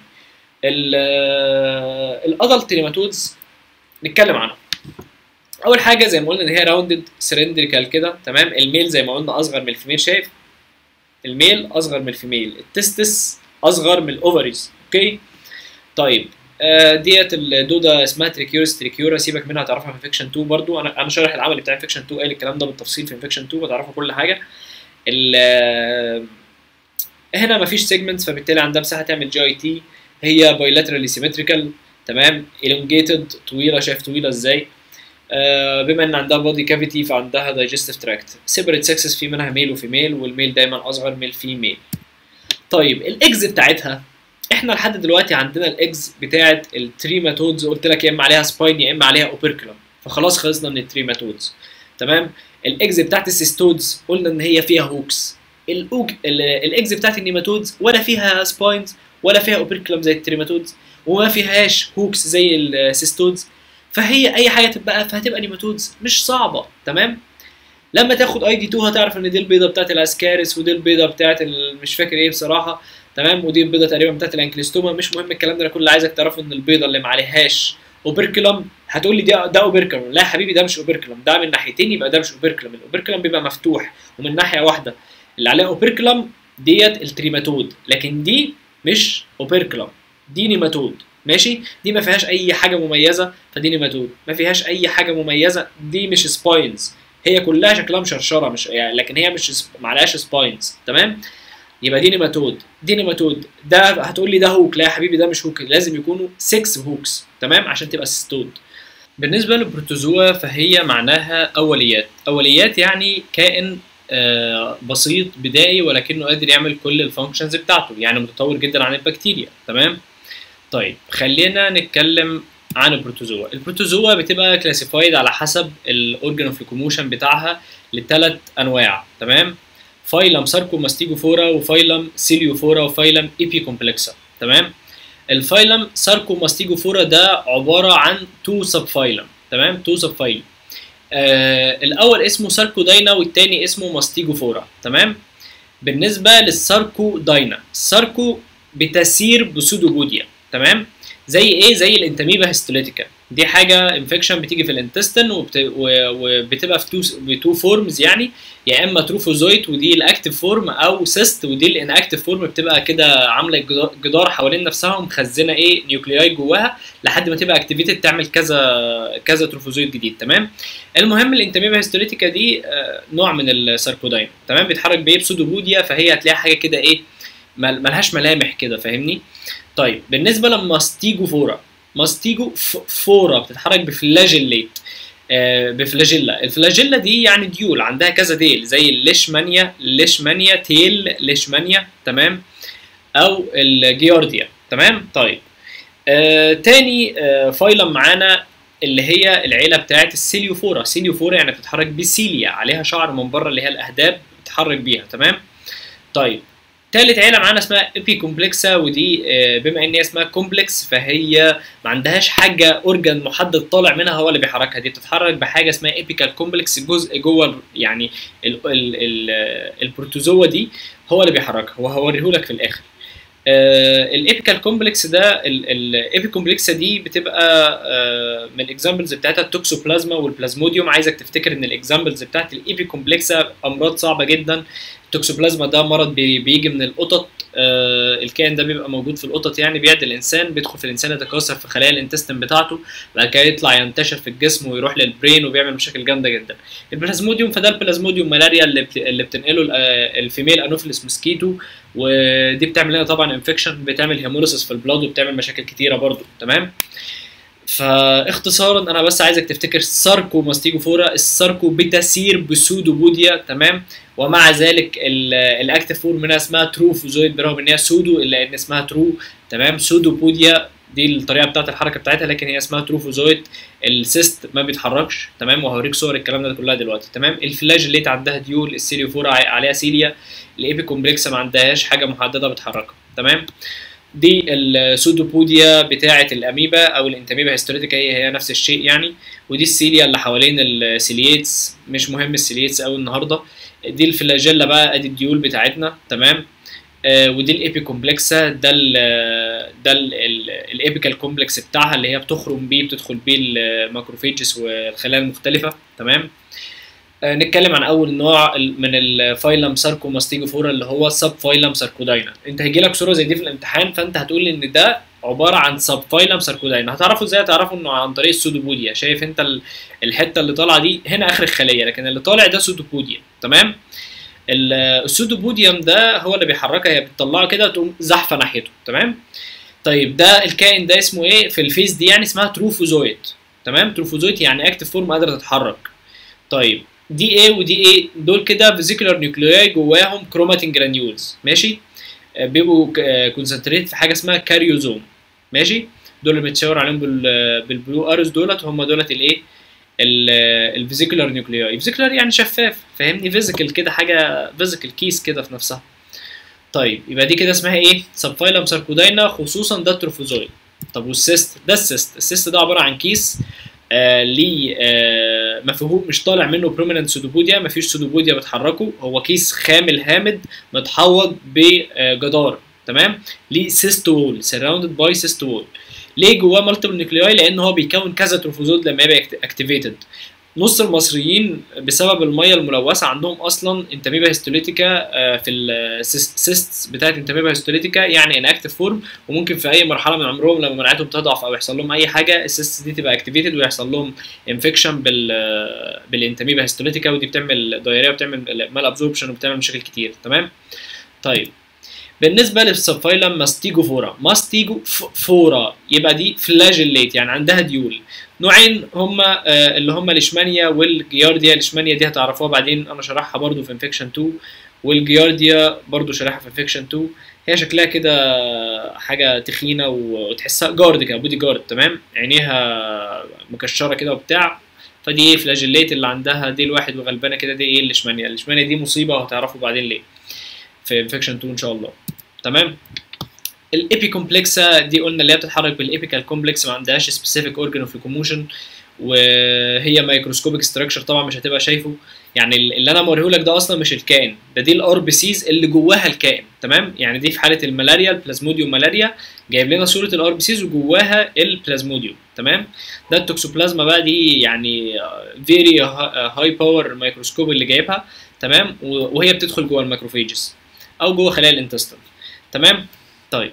الادلت نيماتودز نتكلم عنها اول حاجه زي ما قلنا ان هي راوندد سلندريكال كده تمام الميل زي ما قلنا اصغر من الفيميل شايف الميل اصغر من الفيميل التستس اصغر من الاوفريز اوكي طيب آه ديت الدوده اسمها تريكيورس تريكيورا سيبك منها تعرفها في انفكشن 2 برضو انا انا شارح العمل بتاع انفكشن 2 قايل الكلام ده بالتفصيل في انفكشن 2 وتعرفوا كل حاجه ال آه، هنا مفيش سيجمنتس فبالتالي عندها مساحه تعمل جي اي تي هي بايلاترالي سيمتريكال تمام elongated طويله شايف طويله ازاي آه، بما ان عندها بودي كافيتي فعندها دايجستيف تراكت سيبريت سكسس في منها ميل وفيميل والميل دايما اصغر من الفيميل طيب الاكز بتاعتها احنا لحد دلوقتي عندنا الاكز بتاعت التريماتودز قلت لك يا اما عليها سباين يا اما عليها اوبركلم فخلاص خلصنا من التريماتودز تمام الاكز بتاعت السيستودز قلنا ان هي فيها هوكس الاوج الاكز بتاعت النيماتودز ولا فيها سباينز ولا فيها اوبركلم زي التريماتودز وما فيهاش هوكس زي السيستودز فهي اي حاجه تبقى فهتبقى نيماتودز مش صعبه تمام لما تاخد اي دي 2 هتعرف ان دي البيضه بتاعت الاسكاريس ودي البيضه بتاعت ال- مش فاكر ايه بصراحه تمام ودي البيضه تقريبا بتاعت الانكليستوما مش مهم الكلام ده انا كل اللي عايزك تعرفه ان البيضه اللي ما عليهاش اوبركلم هتقول لي ده ده اوبركلم لا يا حبيبي ده مش اوبركلم ده من ناحيتين يبقى ده مش اوبركلم الاوبركلم بيبقى مفتوح ومن ناحيه واحده اللي عليها اوبركلم ديت التريماتود لكن دي مش اوبركلم دي نيماتود ماشي دي ما فيهاش اي حاجه مميزه فدي نيماتود ما فيهاش اي حاجه مميزه دي مش سباينز هي كلها شكلها مشرشره مش يعني لكن هي مش سب- معلهاش سباينز تمام يبقى دي نيماتود دي نيماتود ده هتقول لي ده هوك لا يا حبيبي ده مش هوك لازم يكونوا 6 هوكس تمام عشان تبقى سيستود بالنسبه للبروتوزوا فهي معناها اوليات اوليات يعني كائن آه، بسيط بدائي ولكنه قادر يعمل كل الفانكشنز بتاعته يعني متطور جدا عن البكتيريا تمام طيب خلينا نتكلم عن البروتوزوا البروتوزوا بتبقى كلاسيفايد على حسب الاورجان اوف لوكوموشن بتاعها لثلاث انواع تمام فايلم ساركوماستيجوفورا وفايلم سيليوفورا وفايلم ايبي كومبلكسا تمام الفايلم ساركوماستيجوفورا ده عباره عن تو سب فايلم تمام تو سب فايلم آه الاول اسمه ساركوداينا والتاني اسمه ماستيجوفورا تمام بالنسبه للساركو داينا الساركو بتسير بسودوبوديا تمام زي ايه زي الانتاميبا هيستوليتيكا دي حاجه انفكشن بتيجي في الانتستين وبت... و- وبتبقى في تو بتو فورمز يعني يا اما تروفوزويت ودي الاكتيف فورم او سيست ودي الاناكتيف فورم بتبقى كده عامله جدار- جدار حوالين نفسها ومخزنه ايه نيوكلياي جواها لحد ما تبقى اكتيفيتد تعمل كذا كذا تروفوزويت جديد تمام المهم الانتاميبا هيستوليتيكا دي آه، نوع من الساركوداين تمام بيتحرك بايه بسودوبوديا فهي هتلاقي حاجه كده ايه مل- ملهاش ملامح كده فاهمني طيب بالنسبه لماستيجو فورا ماستيجو ف- فورا بتتحرك بفلاجيليت آه بفلاجيلا الفلاجيلا دي يعني ديول عندها كذا ديل زي الليشمانيا ليشمانيا تيل ليشمانيا تمام او الجيارديا تمام طيب آه تاني آه فايلم معانا اللي هي العيله بتاعت السيليوفورا سيليوفورا يعني بتتحرك بسيليا عليها شعر من بره اللي هي الاهداب بتتحرك بيها تمام طيب تالت عيله معانا اسمها ايبي كومبلكسا ودي آه، بما ان هي اسمها كومبلكس فهي ما عندهاش حاجه اورجان محدد طالع منها هو اللي بيحركها دي بتتحرك بحاجه اسمها ايبيكال كومبلكس جزء جوه ال- يعني ال ال ال البروتوزوا دي هو اللي بيحركها وهوريه لك في الاخر الايبيكال كومبلكس ده الايبي كومبلكسا دي بتبقى آه، من الاكزامبلز بتاعتها التوكسوبلازما والبلازموديوم عايزك تفتكر ان الاكزامبلز بتاعت الايبي كومبلكسا امراض صعبه جدا التوكسوبلازما ده مرض بي- بيجي من القطط آه، الكائن ده بيبقى موجود في القطط يعني بيعدي الانسان بيدخل في الانسان يتكاثر في خلايا الانتستين بتاعته بعد كده يطلع ينتشر في الجسم ويروح للبرين وبيعمل مشاكل جامده جدا البلازموديوم فده البلازموديوم ملاريا اللي بت... اللي بتنقله ال- آه، الفيميل انوفيلس موسكيتو ودي بتعمل لنا طبعا انفكشن بتعمل هيموليسيس في البلاد وبتعمل مشاكل كتيره برضو تمام فاختصارا انا بس عايزك تفتكر ساركو ماستيجوفورا الساركو بتسير بسودوبوديا تمام ومع ذلك ال- الاكتيف فورم منها اسمها تروفوزويد برغم ان هي سودو الا ان اسمها ترو تمام سودوبوديا دي الطريقه بتاعت الحركه بتاعتها لكن هي اسمها تروفوزويد السيست ما بيتحركش تمام وهوريك صور الكلام ده كلها دلوقتي تمام الفلاجيليت عندها ديول السيليوفورا ع- عليها سيليا الايبي كومبلكسا ما عندهاش حاجه محدده بتحركها تمام دي السودوبوديا بتاعه الاميبا او الانتاميبا هيستوريتيكا هي هي نفس الشيء يعني ودي السيليا اللي حوالين السيليتس مش مهم السيليتس قوي النهارده دي الفلاجيلا بقى ادي الديول بتاعتنا تمام آه ودي الايبي كومبلكسا ده ال ده الايبيكال كومبلكس بتاعها اللي هي بتخرم بيه بتدخل بيه الماكروفيجز والخلايا المختلفه تمام آه نتكلم عن اول نوع ال- من الفايلم ساركوماستيجوفورا اللي هو سب فايلم ساركوداينا انت هيجي لك صوره زي دي في الامتحان فانت هتقول لي ان ده عباره عن سب فايلم ساركوداينا هتعرفوا ازاي هتعرفوا انه عن طريق السودوبوديا شايف انت ال- الحته اللي طالعه دي هنا اخر الخليه لكن اللي طالع ده سودوبوديا تمام ال- السودوبوديوم ده هو اللي بيحركها هي بتطلعه كده تقوم زحفه ناحيته تمام طيب ده الكائن ده اسمه ايه في الفيس دي يعني اسمها تروفوزويت تمام تروفوزويت يعني اكتف فورم قادره تتحرك طيب دي ايه ودي ايه دول كده فيزيكولار نيوكلياي جواهم كروماتين جرانيولز ماشي آه، بيبقوا كونسنتريت في حاجه اسمها كاريوزوم ماشي دول اللي بتشاور عليهم بال بالبلو ارز دولت هم دولت الايه الفيزيكولار نيوكلياي فيزيكولار يعني شفاف فاهمني فيزيكال كده حاجه فيزيكال كيس كده في نفسها طيب يبقى دي كده اسمها ايه سبفايلم ساركوداينا خصوصا ده التروفوزويد طب والسيست ده السيست السيست ده عباره عن كيس آه ليه آه ما فيهوش مش طالع منه بروميننت سودوبوديا ما فيش سودوبوديا بتحركه هو كيس خامل هامد متحوط بجدار تمام ليه سيست وول سراوندد باي سيست وول ليه جواه مالتيبل نيوكلياي لان هو بيكون كذا تروفوزود لما يبقى اكتيفيتد نص المصريين بسبب الميه الملوثه عندهم اصلا انتاميبا هيستوليتيكا في السيستس بتاعت انتاميبا هيستوليتيكا يعني ان اكتف فورم وممكن في اي مرحله من عمرهم لما مناعتهم تضعف او يحصل لهم اي حاجه السيستس دي تبقى اكتيفيتد ويحصل لهم انفكشن بال بالانتاميبا هيستوليتيكا ودي بتعمل دايريا وبتعمل مال ابزوربشن وبتعمل مشاكل كتير تمام طيب بالنسبه للسبفايلم ماستيجو فورا ماستيجو فورا يبقى دي فلاجيليت يعني عندها ديول نوعين هما آه اللي هما الاشمانيا والجيارديا الاشمانيا دي هتعرفوها بعدين انا شرحها برضو في انفكشن 2 والجيارديا برضو شرحها في انفكشن 2 هي شكلها كده حاجه تخينه وتحسها جارد كده بودي جارد تمام عينيها مكشره كده وبتاع فدي ايه فلاجيليت اللي عندها دي الواحد وغلبانه كده دي ايه الاشمانيا الاشمانيا دي مصيبه وهتعرفوا بعدين ليه في انفكشن 2 ان شاء الله تمام الايبي كومبلكسا دي قلنا اللي هي بتتحرك بالابيكال كومبلكس ما عندهاش سبيسيفيك اورجان اوف لوكوموشن وهي مايكروسكوبيك ستراكشر طبعا مش هتبقى شايفه يعني اللي انا موريه لك ده اصلا مش الكائن ده دي الار بي سيز اللي جواها الكائن تمام يعني دي في حاله الملاريا البلازموديوم ملاريا جايب لنا صوره الار بي سيز وجواها البلازموديوم تمام ده التوكسوبلازما بقى دي يعني فيري هاي باور مايكروسكوب اللي جايبها تمام وهي بتدخل جوه الماكروفيجز او جوه خلايا الانتستين تمام طيب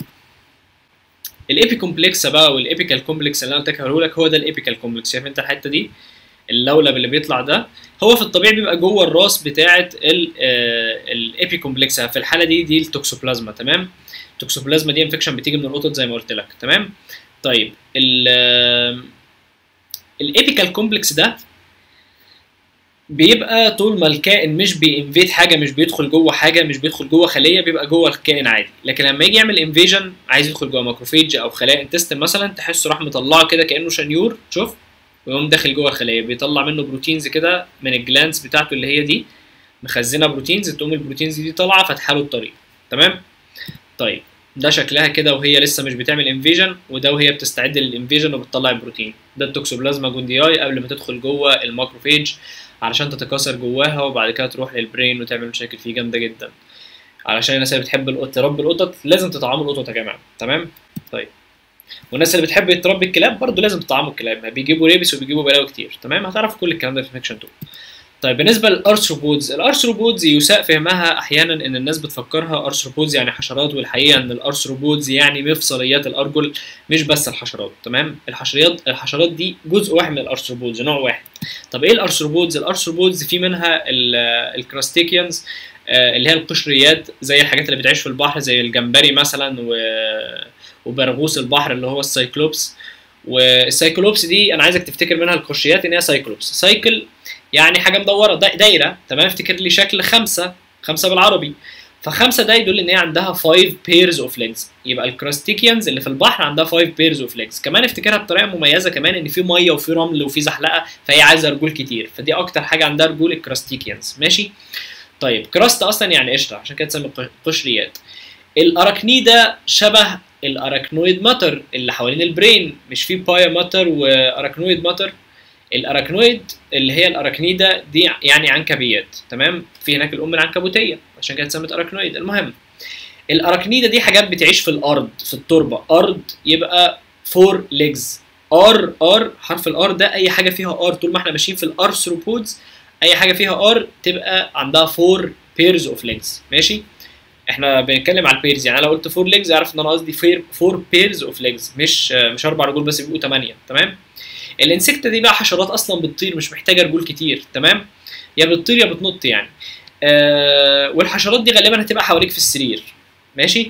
الايبي كومبلكس بقى والايبيكال كومبلكس اللي انا قلت لك هو ده الايبيكال كومبلكس شايف انت الحته دي اللولب اللي بيطلع ده هو في الطبيعي بيبقى جوه الراس بتاعه الايبي كومبلكس في الحاله دي دي التوكسوبلازما تمام التوكسوبلازما دي انفكشن بتيجي من القطط زي ما قلت لك تمام طيب الايبيكال كومبلكس ده بيبقى طول ما الكائن مش بينفيد حاجه مش بيدخل جوه حاجه مش بيدخل جوه خليه بيبقى جوه الكائن عادي لكن لما يجي يعمل انفيجن عايز يدخل جوه ماكروفيج او خلايا انتستين مثلا تحسه راح مطلعه كده كانه شنيور شوف ويقوم داخل جوه الخليه بيطلع منه بروتينز كده من الجلانس بتاعته اللي هي دي مخزنه بروتينز تقوم البروتينز دي طالعه فاتحه له الطريق تمام طيب ده شكلها كده وهي لسه مش بتعمل انفيجن وده وهي بتستعد للانفيجن وبتطلع البروتين ده التوكسوبلازما جوندياي قبل ما تدخل جوه الماكروفيج علشان تتكاثر جواها وبعد كده تروح للبرين وتعمل مشاكل فيه جامده جدا علشان الناس اللي بتحب القط تربي القطط لازم تطعموا القطط يا جماعه تمام طيب والناس اللي بتحب تربي الكلاب برضه لازم تطعموا الكلاب بيجيبوا ريبس وبيجيبوا بلاوي كتير تمام هتعرفوا كل الكلام ده في فيكشن 2 طيب بالنسبه للارثروبودز الارثروبودز يساء فهمها احيانا ان الناس بتفكرها ارثروبودز يعني حشرات والحقيقه ان الارثروبودز يعني مفصليات الارجل مش بس الحشرات تمام الحشريات الحشرات دي جزء واحد من الارثروبودز نوع واحد طب ايه الارثروبودز الارثروبودز في منها الكراستيكيانز اللي هي القشريات زي الحاجات اللي بتعيش في البحر زي الجمبري مثلا و... وبرغوث البحر اللي هو السايكلوبس والسايكلوبس دي انا عايزك تفتكر منها القشريات ان هي سايكلوبس سايكل يعني حاجه مدوره دايره تمام افتكر لي شكل خمسه خمسه بالعربي فخمسه ده يدل ان هي عندها 5 بيرز اوف ليجز يبقى الكراستيكيانز اللي في البحر عندها 5 بيرز اوف ليجز كمان افتكرها بطريقه مميزه كمان ان في ميه وفي رمل وفي زحلقه فهي عايزه رجول كتير فدي اكتر حاجه عندها رجول الكراستيكيانز ماشي طيب كراست اصلا يعني قشره عشان كده تسمى قشريات الاراكنيدا شبه الاراكنويد ماتر اللي حوالين البرين مش في بايا ماتر واراكنويد ماتر الاراكنويد اللي هي الاراكنيدا دي يعني عنكبيات تمام في هناك الام العنكبوتيه عشان كده اتسمت اراكنويد المهم الاراكنيدا دي حاجات بتعيش في الارض في التربه ارض يبقى فور ليجز ار ار حرف الار ده اي حاجه فيها ار طول ما احنا ماشيين في الارثروبودز اي حاجه فيها ار تبقى عندها فور بيرز اوف ليجز ماشي احنا بنتكلم على البيرز يعني انا لو قلت فور ليجز اعرف ان انا قصدي فور بيرز اوف ليجز مش مش اربع رجول بس بيبقوا ثمانيه تمام الانسكتا دي بقى حشرات اصلا بتطير مش محتاجه رجول كتير تمام يا بتطير يا بتنط يعني آه والحشرات دي غالبا هتبقى حواليك في السرير ماشي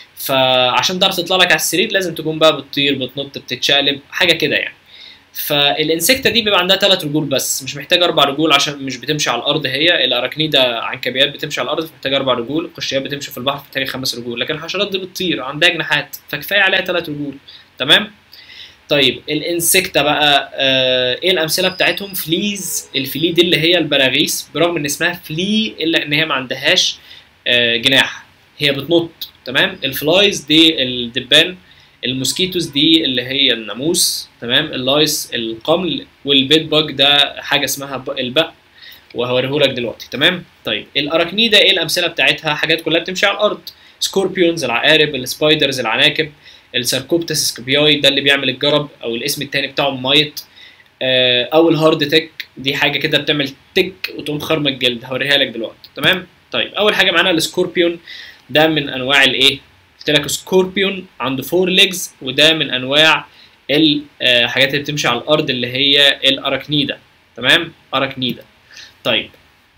فعشان تعرف تطلع لك على السرير لازم تكون بقى بتطير بتنط بتتشقلب حاجه كده يعني فالانسكتا دي بيبقى عندها ثلاث رجول بس مش محتاجه اربع رجول عشان مش بتمشي على الارض هي الاراكنيدا عنكبيات بتمشي على الارض فمحتاجه اربع رجول القشريات بتمشي في البحر فمحتاجه خمس رجول لكن الحشرات دي بتطير عندها جناحات فكفايه عليها ثلاث رجول تمام طيب الانسكتا بقى آه ايه الامثله بتاعتهم فليز الفلي دي اللي هي البراغيث برغم ان اسمها فلي الا ان هي ما عندهاش آه جناح هي بتنط تمام الفلايز دي الدبان الموسكيتوس دي اللي هي الناموس تمام اللايس القمل والبيت باج ده حاجه اسمها ب- البق وهوريهولك دلوقتي تمام طيب الاراكنيدا ايه الامثله بتاعتها حاجات كلها بتمشي على الارض سكوربيونز العقارب السبايدرز العناكب الساركوبتس سكوبياي ده اللي بيعمل الجرب او الاسم التاني بتاعه مايت آه، او الهارد تك دي حاجه كده بتعمل تك وتقوم خرم الجلد هوريها لك دلوقتي تمام طيب اول حاجه معانا السكوربيون ده من انواع الايه قلت لك سكوربيون عنده فور ليجز وده من انواع الحاجات اللي بتمشي على الارض اللي هي الاراكنيدا تمام اراكنيدا طيب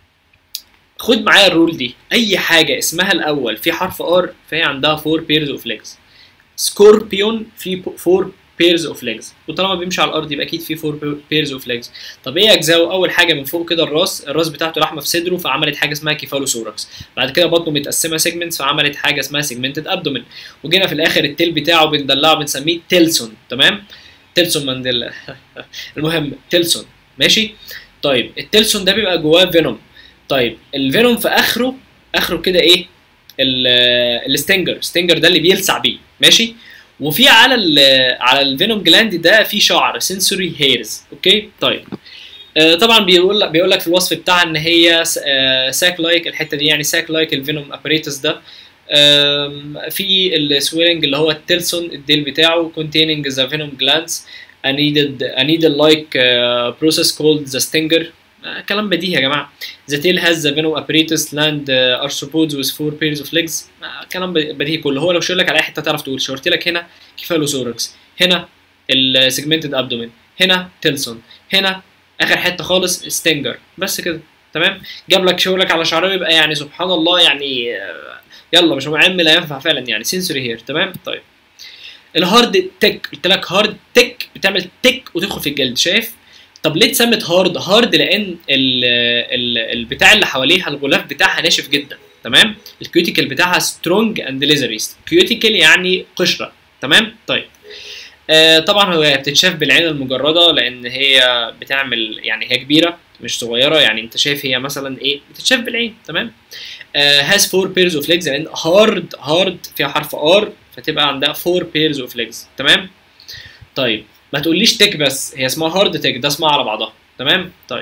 خد معايا الرول دي اي حاجه اسمها الاول في حرف ار فهي عندها فور بيرز اوف ليجز سكوربيون في فور بيرز اوف ليجز وطالما بيمشي على الارض يبقى اكيد في فور بيرز اوف ليجز طب ايه اجزاؤه اول حاجه من فوق كده الراس الراس بتاعته لحمه في صدره فعملت حاجه اسمها كيفالوسوركس بعد كده بطنه متقسمه سيجمنتس فعملت حاجه اسمها سيجمنتد ابدومين وجينا في الاخر التيل بتاعه بندلعه بنسميه تيلسون تمام تيلسون مانديلا المهم تيلسون ماشي طيب التيلسون ده بيبقى جواه فينوم طيب الفينوم في اخره اخره كده ايه ال- الستينجر ستينجر ده اللي بيلسع بيه ماشي وفي على ال على الفينوم جلاند ده في شعر سنسوري هيرز اوكي طيب آه، طبعا بيقول لك بيقول لك في الوصف بتاعها ان هي ساك لايك الحته دي يعني ساك لايك الفينوم اباريتس ده آم، في السويلنج اللي هو التيلسون الديل بتاعه containing the venom glands a needed a needle like uh, process called the stinger آه، كلام بديهي يا جماعه the tail has the venom apparatus land uh, arthropods with four pairs of legs آه، كلام بديهي كله هو لو شاور لك على اي حته تعرف تقول شاورت لك هنا كيفالوسوركس هنا السيجمنتد ابدومين هنا تيلسون هنا اخر حته خالص ستينجر بس كده تمام جاب لك شاور لك على شعره يبقى يعني سبحان الله يعني آه، يلا مش معمل لا ينفع فعلا يعني سنسوري هير تمام طيب الهارد تك قلت لك هارد تك بتعمل تك وتدخل في الجلد شايف طب ليه اتسمت هارد هارد لان ال ال البتاع اللي حواليها الغلاف بتاعها ناشف جدا تمام الكيوتيكل بتاعها سترونج اند ليزري كيوتيكل يعني قشره تمام طيب آه طبعا هي بتتشاف بالعين المجرده لان هي بتعمل يعني هي كبيره مش صغيره يعني انت شايف هي مثلا ايه بتتشاف بالعين تمام هاز فور بيرز اوف ليجز لان هارد هارد فيها حرف ار فتبقى عندها فور بيرز اوف ليجز تمام طيب ما تقوليش تك بس هي اسمها هارد تك ده اسمها على بعضها تمام طيب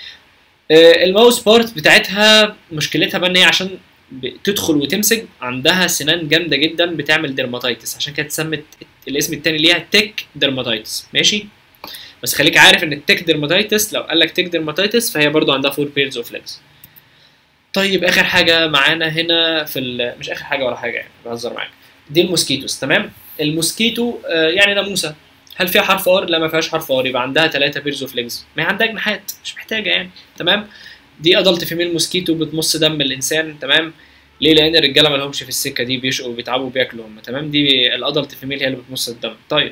آه الماوس بارت بتاعتها مشكلتها بقى ان هي عشان تدخل وتمسك عندها سنان جامده جدا بتعمل ديرماتيتس عشان كده اتسمت الاسم التاني ليها تك ديرماتيتس ماشي بس خليك عارف ان التك ديرماتيتس لو قال لك تك ديرماتيتس فهي برضو عندها فور بيرز اوف ليجز طيب اخر حاجه معانا هنا في ال... مش اخر حاجه ولا حاجه يعني بهزر معاك دي الموسكيتوس تمام الموسكيتو آه يعني ناموسه هل فيها حرف ار لا ما فيهاش حرف ار يبقى عندها ثلاثه بيرز اوف ليجز ما هي عندها جناحات مش محتاجه يعني تمام دي ادلت فيميل موسكيتو بتمص دم الانسان تمام ليه لان الرجاله ما لهمش في السكه دي بيشقوا وبيتعبوا وبياكلوا هم تمام دي الادلت فيميل هي اللي بتمص الدم طيب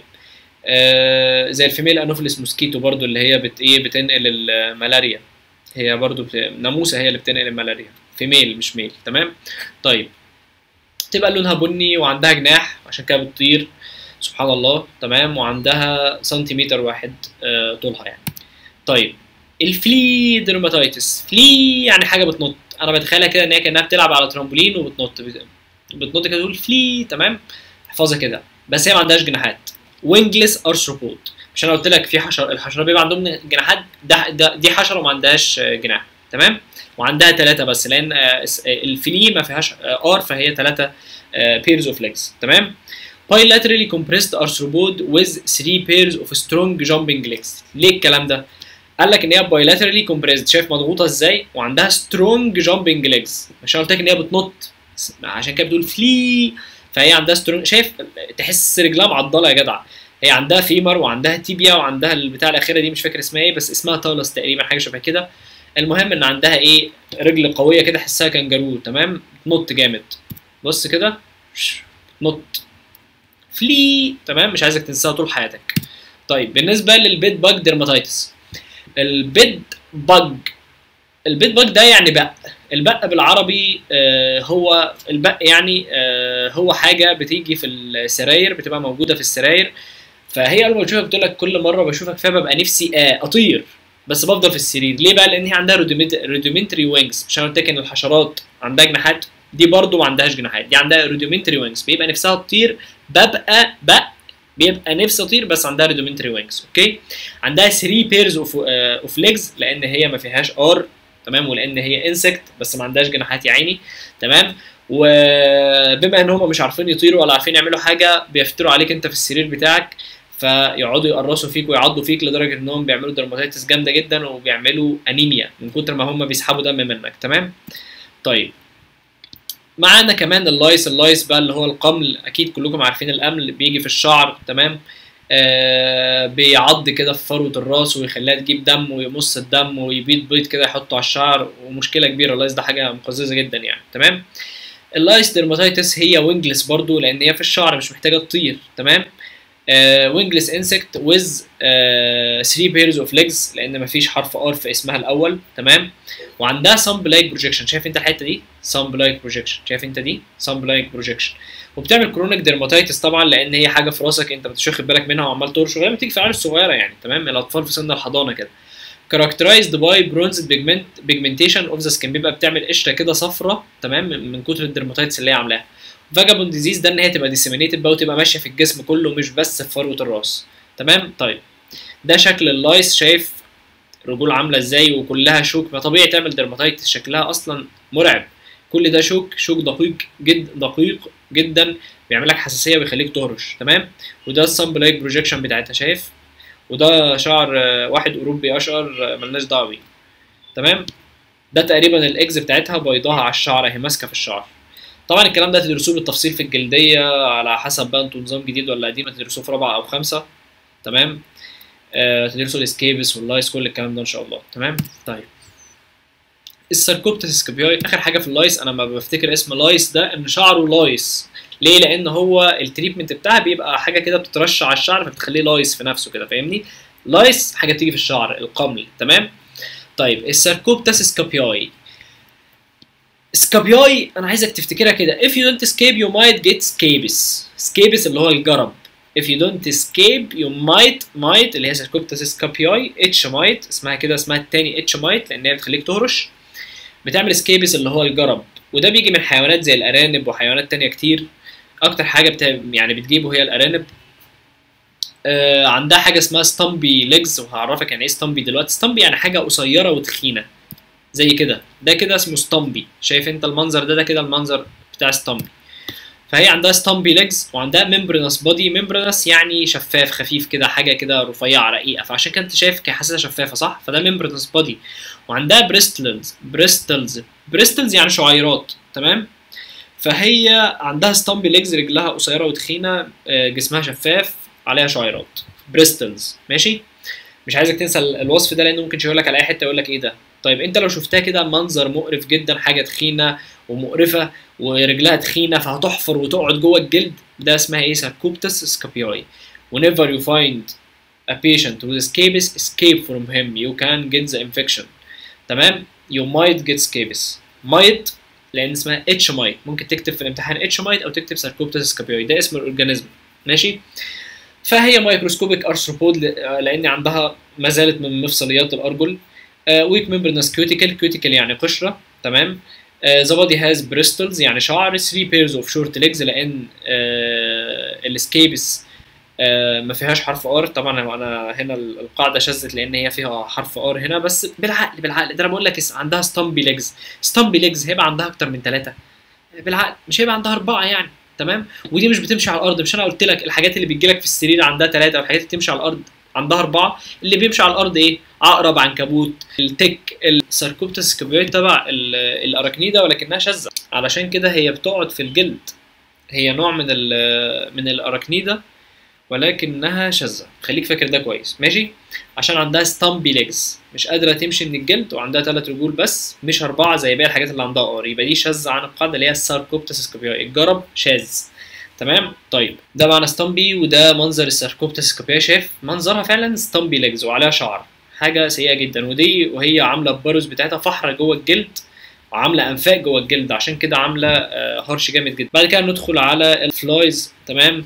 آه زي الفيميل انوفيلس موسكيتو برضو اللي هي بت ايه بتنقل الملاريا هي برضو بت... ناموسه هي اللي بتنقل الملاريا فيميل مش ميل تمام طيب تبقى لونها بني وعندها جناح عشان كده بتطير سبحان الله تمام وعندها سنتيمتر واحد آه طولها يعني طيب الفلي ديرماتيتس فلي يعني حاجه بتنط انا بتخيلها كده ان هي كانها بتلعب على ترامبولين وبتنط بتنط كده تقول فلي تمام احفظها كده بس هي ما عندهاش جناحات وينجلس ارثروبود مش انا قلت لك في حشره الحشره بيبقى عندهم جناحات ده, ده دي حشره وما عندهاش جناح تمام وعندها ثلاثه بس لان الفلي ما فيهاش ار فهي ثلاثه بيرز اوف ليجز تمام bilaterally compressed arthropod with three pairs of strong jumping legs ليه الكلام ده قال لك ان هي bilaterally compressed شايف مضغوطه ازاي وعندها strong jumping legs مش انا قلت لك ان هي بتنط عشان كده بتقول فلي فهي عندها سترونج شايف تحس رجلها معضله يا جدع هي عندها فيمر وعندها تيبيا وعندها البتاع الاخيره دي مش فاكر اسمها ايه بس اسمها تالس تقريبا حاجه شبه كده المهم ان عندها ايه رجل قويه كده حسها كانجارو تمام تنط جامد بص كده نط فلي تمام مش عايزك تنساها طول حياتك طيب بالنسبه للبيت باج ديرماتيتس البيت باج البيت باج ده يعني بق البق بالعربي آه هو البق يعني آه هو حاجه بتيجي في السراير بتبقى موجوده في السراير فهي اول ما بتشوفك بتقول لك كل مره بشوفك فيها ببقى نفسي آه اطير بس بفضل في السرير ليه بقى لان هي عندها روديمنتري وينجز مش انا قلت لك ان الحشرات عندها جناحات دي برضو ما عندهاش جناحات دي عندها روديمنتري وينجز بيبقى نفسها تطير ببقى بقى بيبقى نفسي اطير بس عندها روديمنتري وينجز اوكي عندها 3 بيرز اوف اوف ليجز لان هي ما فيهاش ار تمام ولان هي انسكت بس ما عندهاش جناحات يا عيني تمام وبما ان هم مش عارفين يطيروا ولا عارفين يعملوا حاجه بيفتروا عليك انت في السرير بتاعك فيقعدوا يقرصوا فيك ويعضوا فيك لدرجه انهم بيعملوا درماتيتس جامده جدا وبيعملوا انيميا من كتر ما هم بيسحبوا دم منك تمام طيب معانا كمان اللايس اللايس بقى اللي هو القمل اكيد كلكم عارفين الامل بيجي في الشعر تمام آه بيعض كده في فروه الراس ويخليها تجيب دم ويمص الدم ويبيض بيض كده يحطه على الشعر ومشكله كبيره اللايس ده حاجه مقززه جدا يعني تمام اللايس ديرماتيتس هي وينجلس برضو لان هي في الشعر مش محتاجه تطير تمام وينجلس انسكت ويز 3 بيرز اوف ليجز لان مفيش حرف ار في اسمها الاول تمام وعندها سامب لايك بروجيكشن شايف انت الحته دي سامب لايك بروجيكشن شايف انت دي سامب لايك بروجيكشن وبتعمل كرونيك ديرماتيتس طبعا لان هي حاجه في راسك انت مش واخد بالك منها وعمال ترش وهي بتيجي في العيال الصغيره يعني تمام الاطفال في سن الحضانه كده characterized by bronze pigment pigmentation of the skin بيبقى بتعمل قشره كده صفرة تمام من كتر الديرماتيتس اللي هي عاملاها فاجابون ديزيز ده ان هي تبقى ديسيمينيتد بقى وتبقى ماشيه في الجسم كله مش بس في فروه الراس تمام طيب ده شكل اللايس شايف رجول عامله ازاي وكلها شوك ما طبيعي تعمل ديرماتيتس شكلها اصلا مرعب كل ده شوك شوك دقيق جد دقيق جدا بيعمل لك حساسيه ويخليك تهرش تمام وده السامب لايك بروجيكشن بتاعتها شايف وده شعر واحد اوروبي اشقر ملناش دعوه بيه تمام ده تقريبا الاكز بتاعتها بيضاها على الشعر اهي ماسكه في الشعر طبعا الكلام ده تدرسوه بالتفصيل في الجلديه على حسب بقى انتوا نظام جديد ولا قديم تدرسوه في رابعه او خمسه تمام آه تدرسوا الاسكيبس واللايس كل الكلام ده ان شاء الله تمام طيب الساركوبتس سكابياي اخر حاجه في اللايس انا ما بفتكر اسم لايس ده ان شعره لايس ليه لان هو التريتمنت بتاعها بيبقى حاجه كده بتترش على الشعر فبتخليه لايس في نفسه كده فاهمني لايس حاجه بتيجي في الشعر القمل تمام طيب الساركوبتس سكابياي سكابياي انا عايزك تفتكرها كده if you don't escape you might get scabies scabies اللي هو الجرب if you don't escape you might might اللي هي ساركوبتس سكابياي اتش might اسمها كده اسمها التاني اتش might لان هي بتخليك تهرش بتعمل سكيبس اللي هو الجرب وده بيجي من حيوانات زي الارانب وحيوانات تانية كتير اكتر حاجه بتا... يعني بتجيبه هي الارانب آه عندها حاجه اسمها ستامبي ليجز وهعرفك يعني ايه ستامبي دلوقتي ستامبي يعني حاجه قصيره وتخينه زي كده ده كده اسمه ستامبي شايف انت المنظر ده ده كده المنظر بتاع ستامبي فهي عندها ستامبي ليجز وعندها ممبرنس بودي ممبرنس يعني شفاف خفيف كده حاجه كده رفيعه رقيقه فعشان كده انت شايف حاسسها شفافه صح فده ممبرنس بودي وعندها بريستلز بريستلز بريستلز يعني شعيرات تمام فهي عندها ستامبي ليجز رجلها قصيره وتخينه جسمها شفاف عليها شعيرات بريستلز ماشي مش عايزك تنسى الوصف ده لانه ممكن يقول لك على اي حته يقول لك ايه ده طيب انت لو شفتها كده منظر مقرف جدا حاجه تخينه ومقرفه ورجلها تخينه فهتحفر وتقعد جوه الجلد ده اسمها ايه ساركوبتس سكابياي whenever you find a patient with scabies escape from him you can get the infection تمام you might get scabies might لان اسمها اتش مايت ممكن تكتب في الامتحان اتش مايت او تكتب ساركوبتس سكابياي ده اسم الاورجانيزم ماشي فهي مايكروسكوبيك ارثروبود لان عندها ما زالت من مفصليات الارجل ويك ممبرنس كيوتيكال كيوتيكال يعني قشره تمام ذا بودي هاز بريستلز يعني شعر 3 بيرز اوف شورت ليجز لان السكيبس ما فيهاش حرف ار طبعا انا هنا القاعده شذت لان هي فيها حرف ار هنا بس بالعقل بالعقل ده انا بقول لك عندها ستامبي ليجز ستامبي ليجز هيبقى عندها اكتر من ثلاثه بالعقل مش هيبقى عندها اربعه يعني تمام ودي مش بتمشي على الارض مش انا قلت لك الحاجات اللي بتجي لك في السرير عندها ثلاثه والحاجات اللي بتمشي على الارض عندها اربعه اللي بيمشي على الارض ايه عقرب عنكبوت التك الساركوبتس كبيرة تبع الاراكنيدا ولكنها شاذه علشان كده هي بتقعد في الجلد هي نوع من من الاراكنيدا ولكنها شاذه خليك فاكر ده كويس ماشي عشان عندها ستامبي ليجز مش قادره تمشي من الجلد وعندها ثلاث رجول بس مش اربعه زي باقي الحاجات اللي عندها ار يبقى دي شاذه عن القاعده اللي هي الساركوبتس سكوبياي الجرب شاذ تمام طيب ده معنى ستامبي وده منظر الساركوبتس سكوبياي شايف منظرها فعلا ستامبي ليجز وعليها شعر حاجه سيئه جدا ودي وهي عامله البروز بتاعتها فحره جوه الجلد وعامله انفاق جوه الجلد عشان كده عامله هرش جامد جدا بعد كده ندخل على الفلايز تمام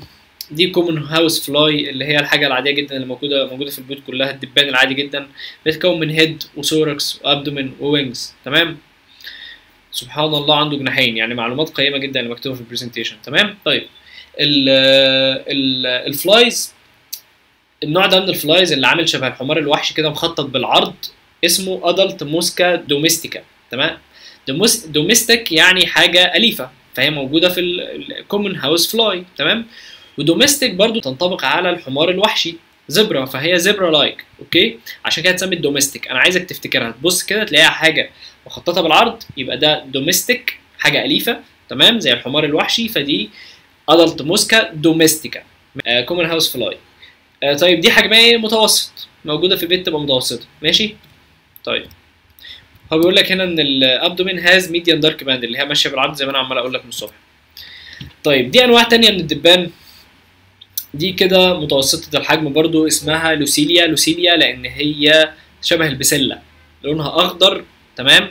دي كومن هاوس فلاي اللي هي الحاجه العاديه جدا اللي موجوده موجوده في البيوت كلها الدبان العادي جدا بتتكون من هيد وثوركس وابدومين ووينجز تمام سبحان الله عنده جناحين يعني معلومات قيمه جدا اللي مكتوبه في البرزنتيشن تمام طيب ال ال الفلايز النوع ده من الفلايز اللي عامل شبه الحمار الوحشي كده مخطط بالعرض اسمه ادلت موسكا دوميستيكا تمام دوميستيك يعني حاجه اليفه فهي موجوده في الكومن هاوس فلاي تمام ودوميستيك برضو تنطبق على الحمار الوحشي زبرا فهي زبرا لايك اوكي عشان كده اتسمت دوميستيك انا عايزك تفتكرها تبص كده تلاقيها حاجه مخططه بالعرض يبقى ده دوميستيك حاجه اليفه تمام زي الحمار الوحشي فدي ادلت موسكا دوميستيكا كومن هاوس فلاي طيب دي حجمها ايه متوسط موجوده في بيت تبقى متوسطه ماشي طيب هو بيقول لك هنا ان الابدومين هاز ميديان دارك باند اللي هي ماشيه بالعرض زي ما انا عمال اقول لك من الصبح طيب دي انواع تانية من الدبان دي كده متوسطة الحجم برضو اسمها لوسيليا لوسيليا لان هي شبه البسلة لونها اخضر تمام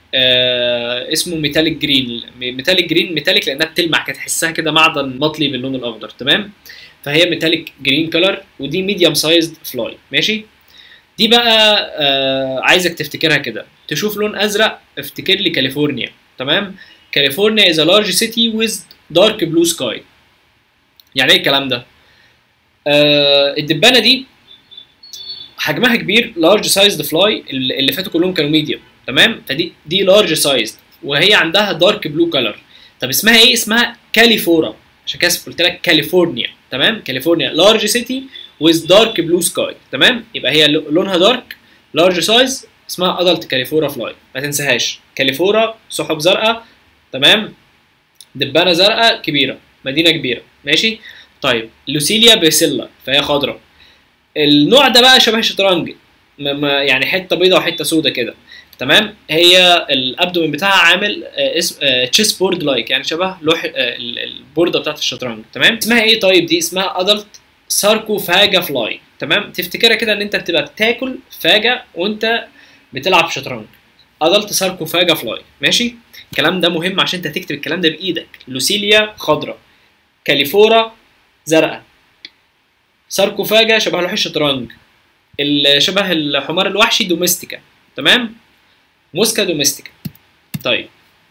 آه اسمه ميتاليك جرين ميتاليك جرين ميتاليك لانها بتلمع كده تحسها كده معدن مطلي باللون الاخضر تمام فهي ميتاليك جرين كلر ودي ميديوم سايزد فلاي ماشي دي بقى آه عايزك تفتكرها كده تشوف لون ازرق افتكر لي كاليفورنيا تمام كاليفورنيا از لارج سيتي ويز دارك بلو سكاي يعني ايه الكلام ده آه الدبانه دي حجمها كبير لارج سايزد فلاي اللي فاتوا كلهم كانوا ميديوم تمام فدي دي لارج سايزد وهي عندها دارك بلو كلر طب اسمها ايه اسمها كاليفورا عشان كده قلت لك كاليفورنيا تمام كاليفورنيا لارج سيتي ويز دارك بلو سكاي تمام يبقى هي لونها دارك لارج سايز اسمها ادلت كاليفورا فلاي ما تنساهاش كاليفورا سحب زرقاء تمام دبانه زرقاء كبيره مدينه كبيره ماشي طيب لوسيليا بيسيلا فهي خضراء النوع ده بقى شبه الشطرنج يعني حته بيضه وحته سودة كده تمام هي الابدومين بتاعها عامل اسم تشيس بورد لايك يعني شبه لوح البورده بتاعت الشطرنج تمام اسمها ايه طيب دي اسمها ادلت ساركوفاجا فلاي تمام تفتكرها كده ان انت بتبقى بتاكل فاجا وانت بتلعب شطرنج ادلت ساركوفاجا فلاي ماشي الكلام ده مهم عشان انت تكتب الكلام ده بايدك لوسيليا خضراء كاليفورا زرقاء ساركوفاجا شبه لوح الشطرنج شبه الحمار الوحشي دوميستيكا تمام موسكا دوميستيكا طيب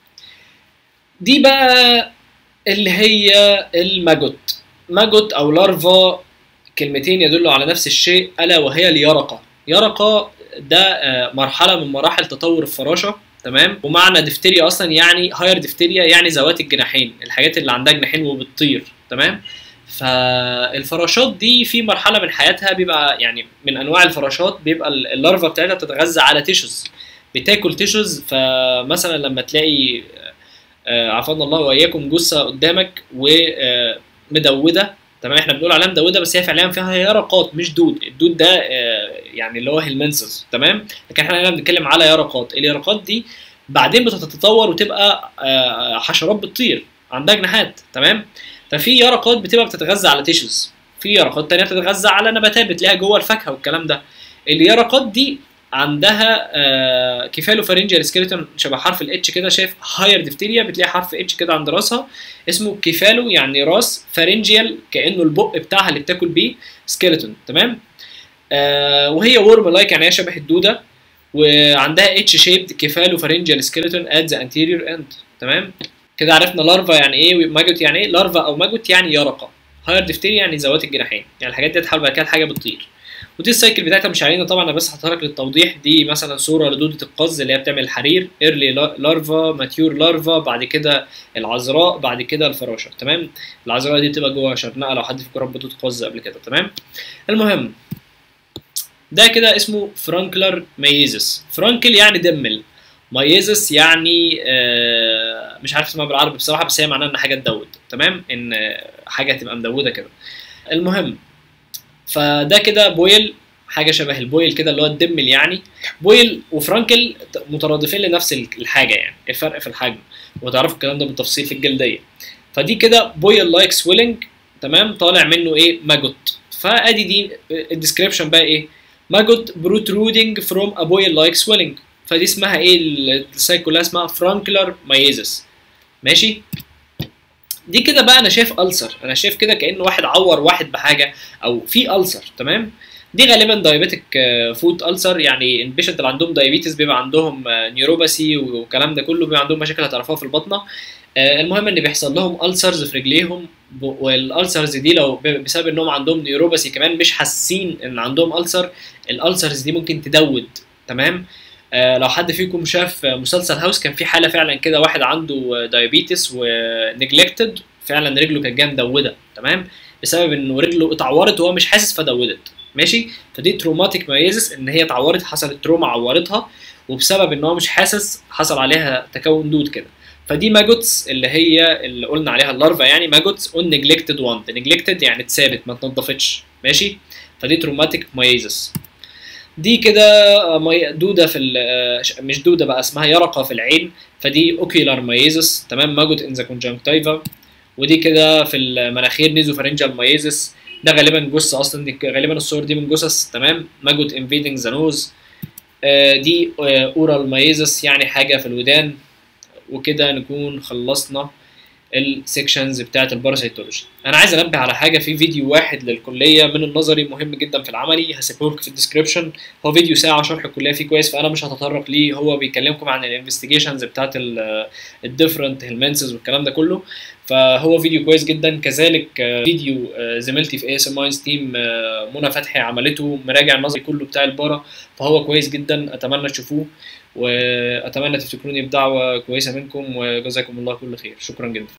دي بقى اللي هي الماجوت ماجوت او لارفا كلمتين يدلوا على نفس الشيء الا وهي اليرقه يرقه ده مرحله من مراحل تطور الفراشه تمام ومعنى دفتيريا اصلا يعني هاير دفتيريا يعني ذوات الجناحين الحاجات اللي عندها جناحين وبتطير تمام فالفراشات دي في مرحله من حياتها بيبقى يعني من انواع الفراشات بيبقى اللارفا بتاعتها بتتغذى على تيشوز بتاكل تيشوز فمثلا لما تلاقي عافانا الله واياكم جثه قدامك ومدوده تمام احنا بنقول عليها مدوده بس هي فعليا فيها يرقات مش دود الدود ده يعني اللي هو هيلمنسز تمام لكن احنا هنا بنتكلم على يرقات اليرقات دي بعدين بتتطور وتبقى حشرات بتطير عندها جناحات تمام ففي يرقات بتبقى بتتغذى على تيشوز في يرقات تانية بتتغذى على نباتات بتلاقيها جوه الفاكهه والكلام ده اليرقات دي عندها آه كيفالو فارنجيال سكيلتون شبه حرف الاتش كده شايف هاير ديفتيريا بتلاقي حرف اتش كده عند راسها اسمه كيفالو يعني راس فارنجيال كانه البق بتاعها اللي بتاكل بيه سكيلتون تمام آه وهي ورم لايك يعني هي شبه الدوده وعندها اتش شيبد كيفالو فارنجيال سكيلتون ات ذا انتيريور اند تمام كده عرفنا لارفا يعني ايه وماجوت يعني ايه لارفا او ماجوت يعني يرقه هاير ديفتيريا يعني ذوات الجناحين يعني الحاجات دي تحاول بعد كده الحاجه بتطير ودي السايكل بتاعتها مش علينا طبعا انا بس حاطها لك للتوضيح دي مثلا صوره لدوده القز اللي هي بتعمل حرير ايرلي لارفا ماتيور لارفا بعد كده العذراء بعد كده الفراشه تمام العذراء دي بتبقى جوه شرنقه لو حد فيكم رب دوده قز قبل كده تمام المهم ده كده اسمه فرانكلر ميزس فرانكل يعني دمل ميزس يعني آه مش عارف اسمها بالعربي بصراحه بس هي معناها ان حاجه تدود تمام ان حاجه تبقى مدوده كده المهم فده كده بويل حاجه شبه البويل كده اللي هو الدمل يعني بويل وفرانكل مترادفين لنفس الحاجه يعني الفرق في الحجم وتعرفوا الكلام ده بالتفصيل في الجلديه فدي كده بويل لايك سويلنج تمام طالع منه ايه ماجوت فادي دي الديسكريبشن بقى ايه ماجوت بروترودنج فروم ا بويل لايك سويلنج فدي اسمها ايه السايكولا اسمها فرانكلر مايزس ماشي دي كده بقى انا شايف ألسر انا شايف كده كأن واحد عور واحد بحاجه او في ألسر تمام دي غالبا دايابيتك فود ألسر يعني البيشنت اللي عندهم دايابيتس بيبقى عندهم نيوروباثي والكلام ده كله بيبقى عندهم مشاكل هتعرفوها في البطنه آه، المهم ان بيحصل لهم ألسرز في رجليهم ب- والألسرز دي لو ب- بسبب انهم عندهم نيوروباثي كمان مش حاسين ان عندهم ألسر الألسرز دي ممكن تدود تمام آه، لو حد فيكم شاف مسلسل هاوس كان في حاله فعلا كده واحد عنده دايابيتس ونجلكتد فعلا رجله كانت جايه مدوده تمام بسبب انه رجله اتعورت وهو مش حاسس فدودت ماشي فدي تروماتيك مايزس ان هي اتعورت حصلت تروما عورتها وبسبب ان هو مش حاسس حصل عليها تكون دود كده فدي ماجوتس اللي هي اللي قلنا عليها اللارفا يعني ماجوتس اون نجلكتد وان نجلكتد يعني اتثابت ما اتنضفتش ماشي فدي تروماتيك مايزس دي كده آه، مي- دوده في ال- آه، ش- مش دوده بقى اسمها يرقه في العين فدي اوكيولار مايزس تمام ماجوت ان ذا كونجنكتيفا ودي كده في المناخير نيزوفارنجال مايزس ده غالبا جثه اصلا دي غالبا الصور دي من جثث تمام ماجوت انفيدنج ذا نوز دي اورال مايزس يعني حاجه في الودان وكده نكون خلصنا السكشنز بتاعت الباراسيتولوجي انا عايز انبه على حاجه في فيديو واحد للكليه من النظري مهم جدا في العملي هسيبه لكم في الديسكربشن هو فيديو ساعه شرح الكليه فيه كويس فانا مش هتطرق ليه هو بيكلمكم عن الانفستيجيشنز بتاعت الديفرنت هيلمنسز والكلام ده كله فهو فيديو كويس جدا كذلك آه، فيديو آه، زميلتي في اي اس ام ماينز تيم منى فتحي عملته مراجع النظري كله بتاع البارا فهو كويس جدا اتمنى تشوفوه واتمنى تفتكروني بدعوه كويسه منكم وجزاكم الله كل خير شكرا جدا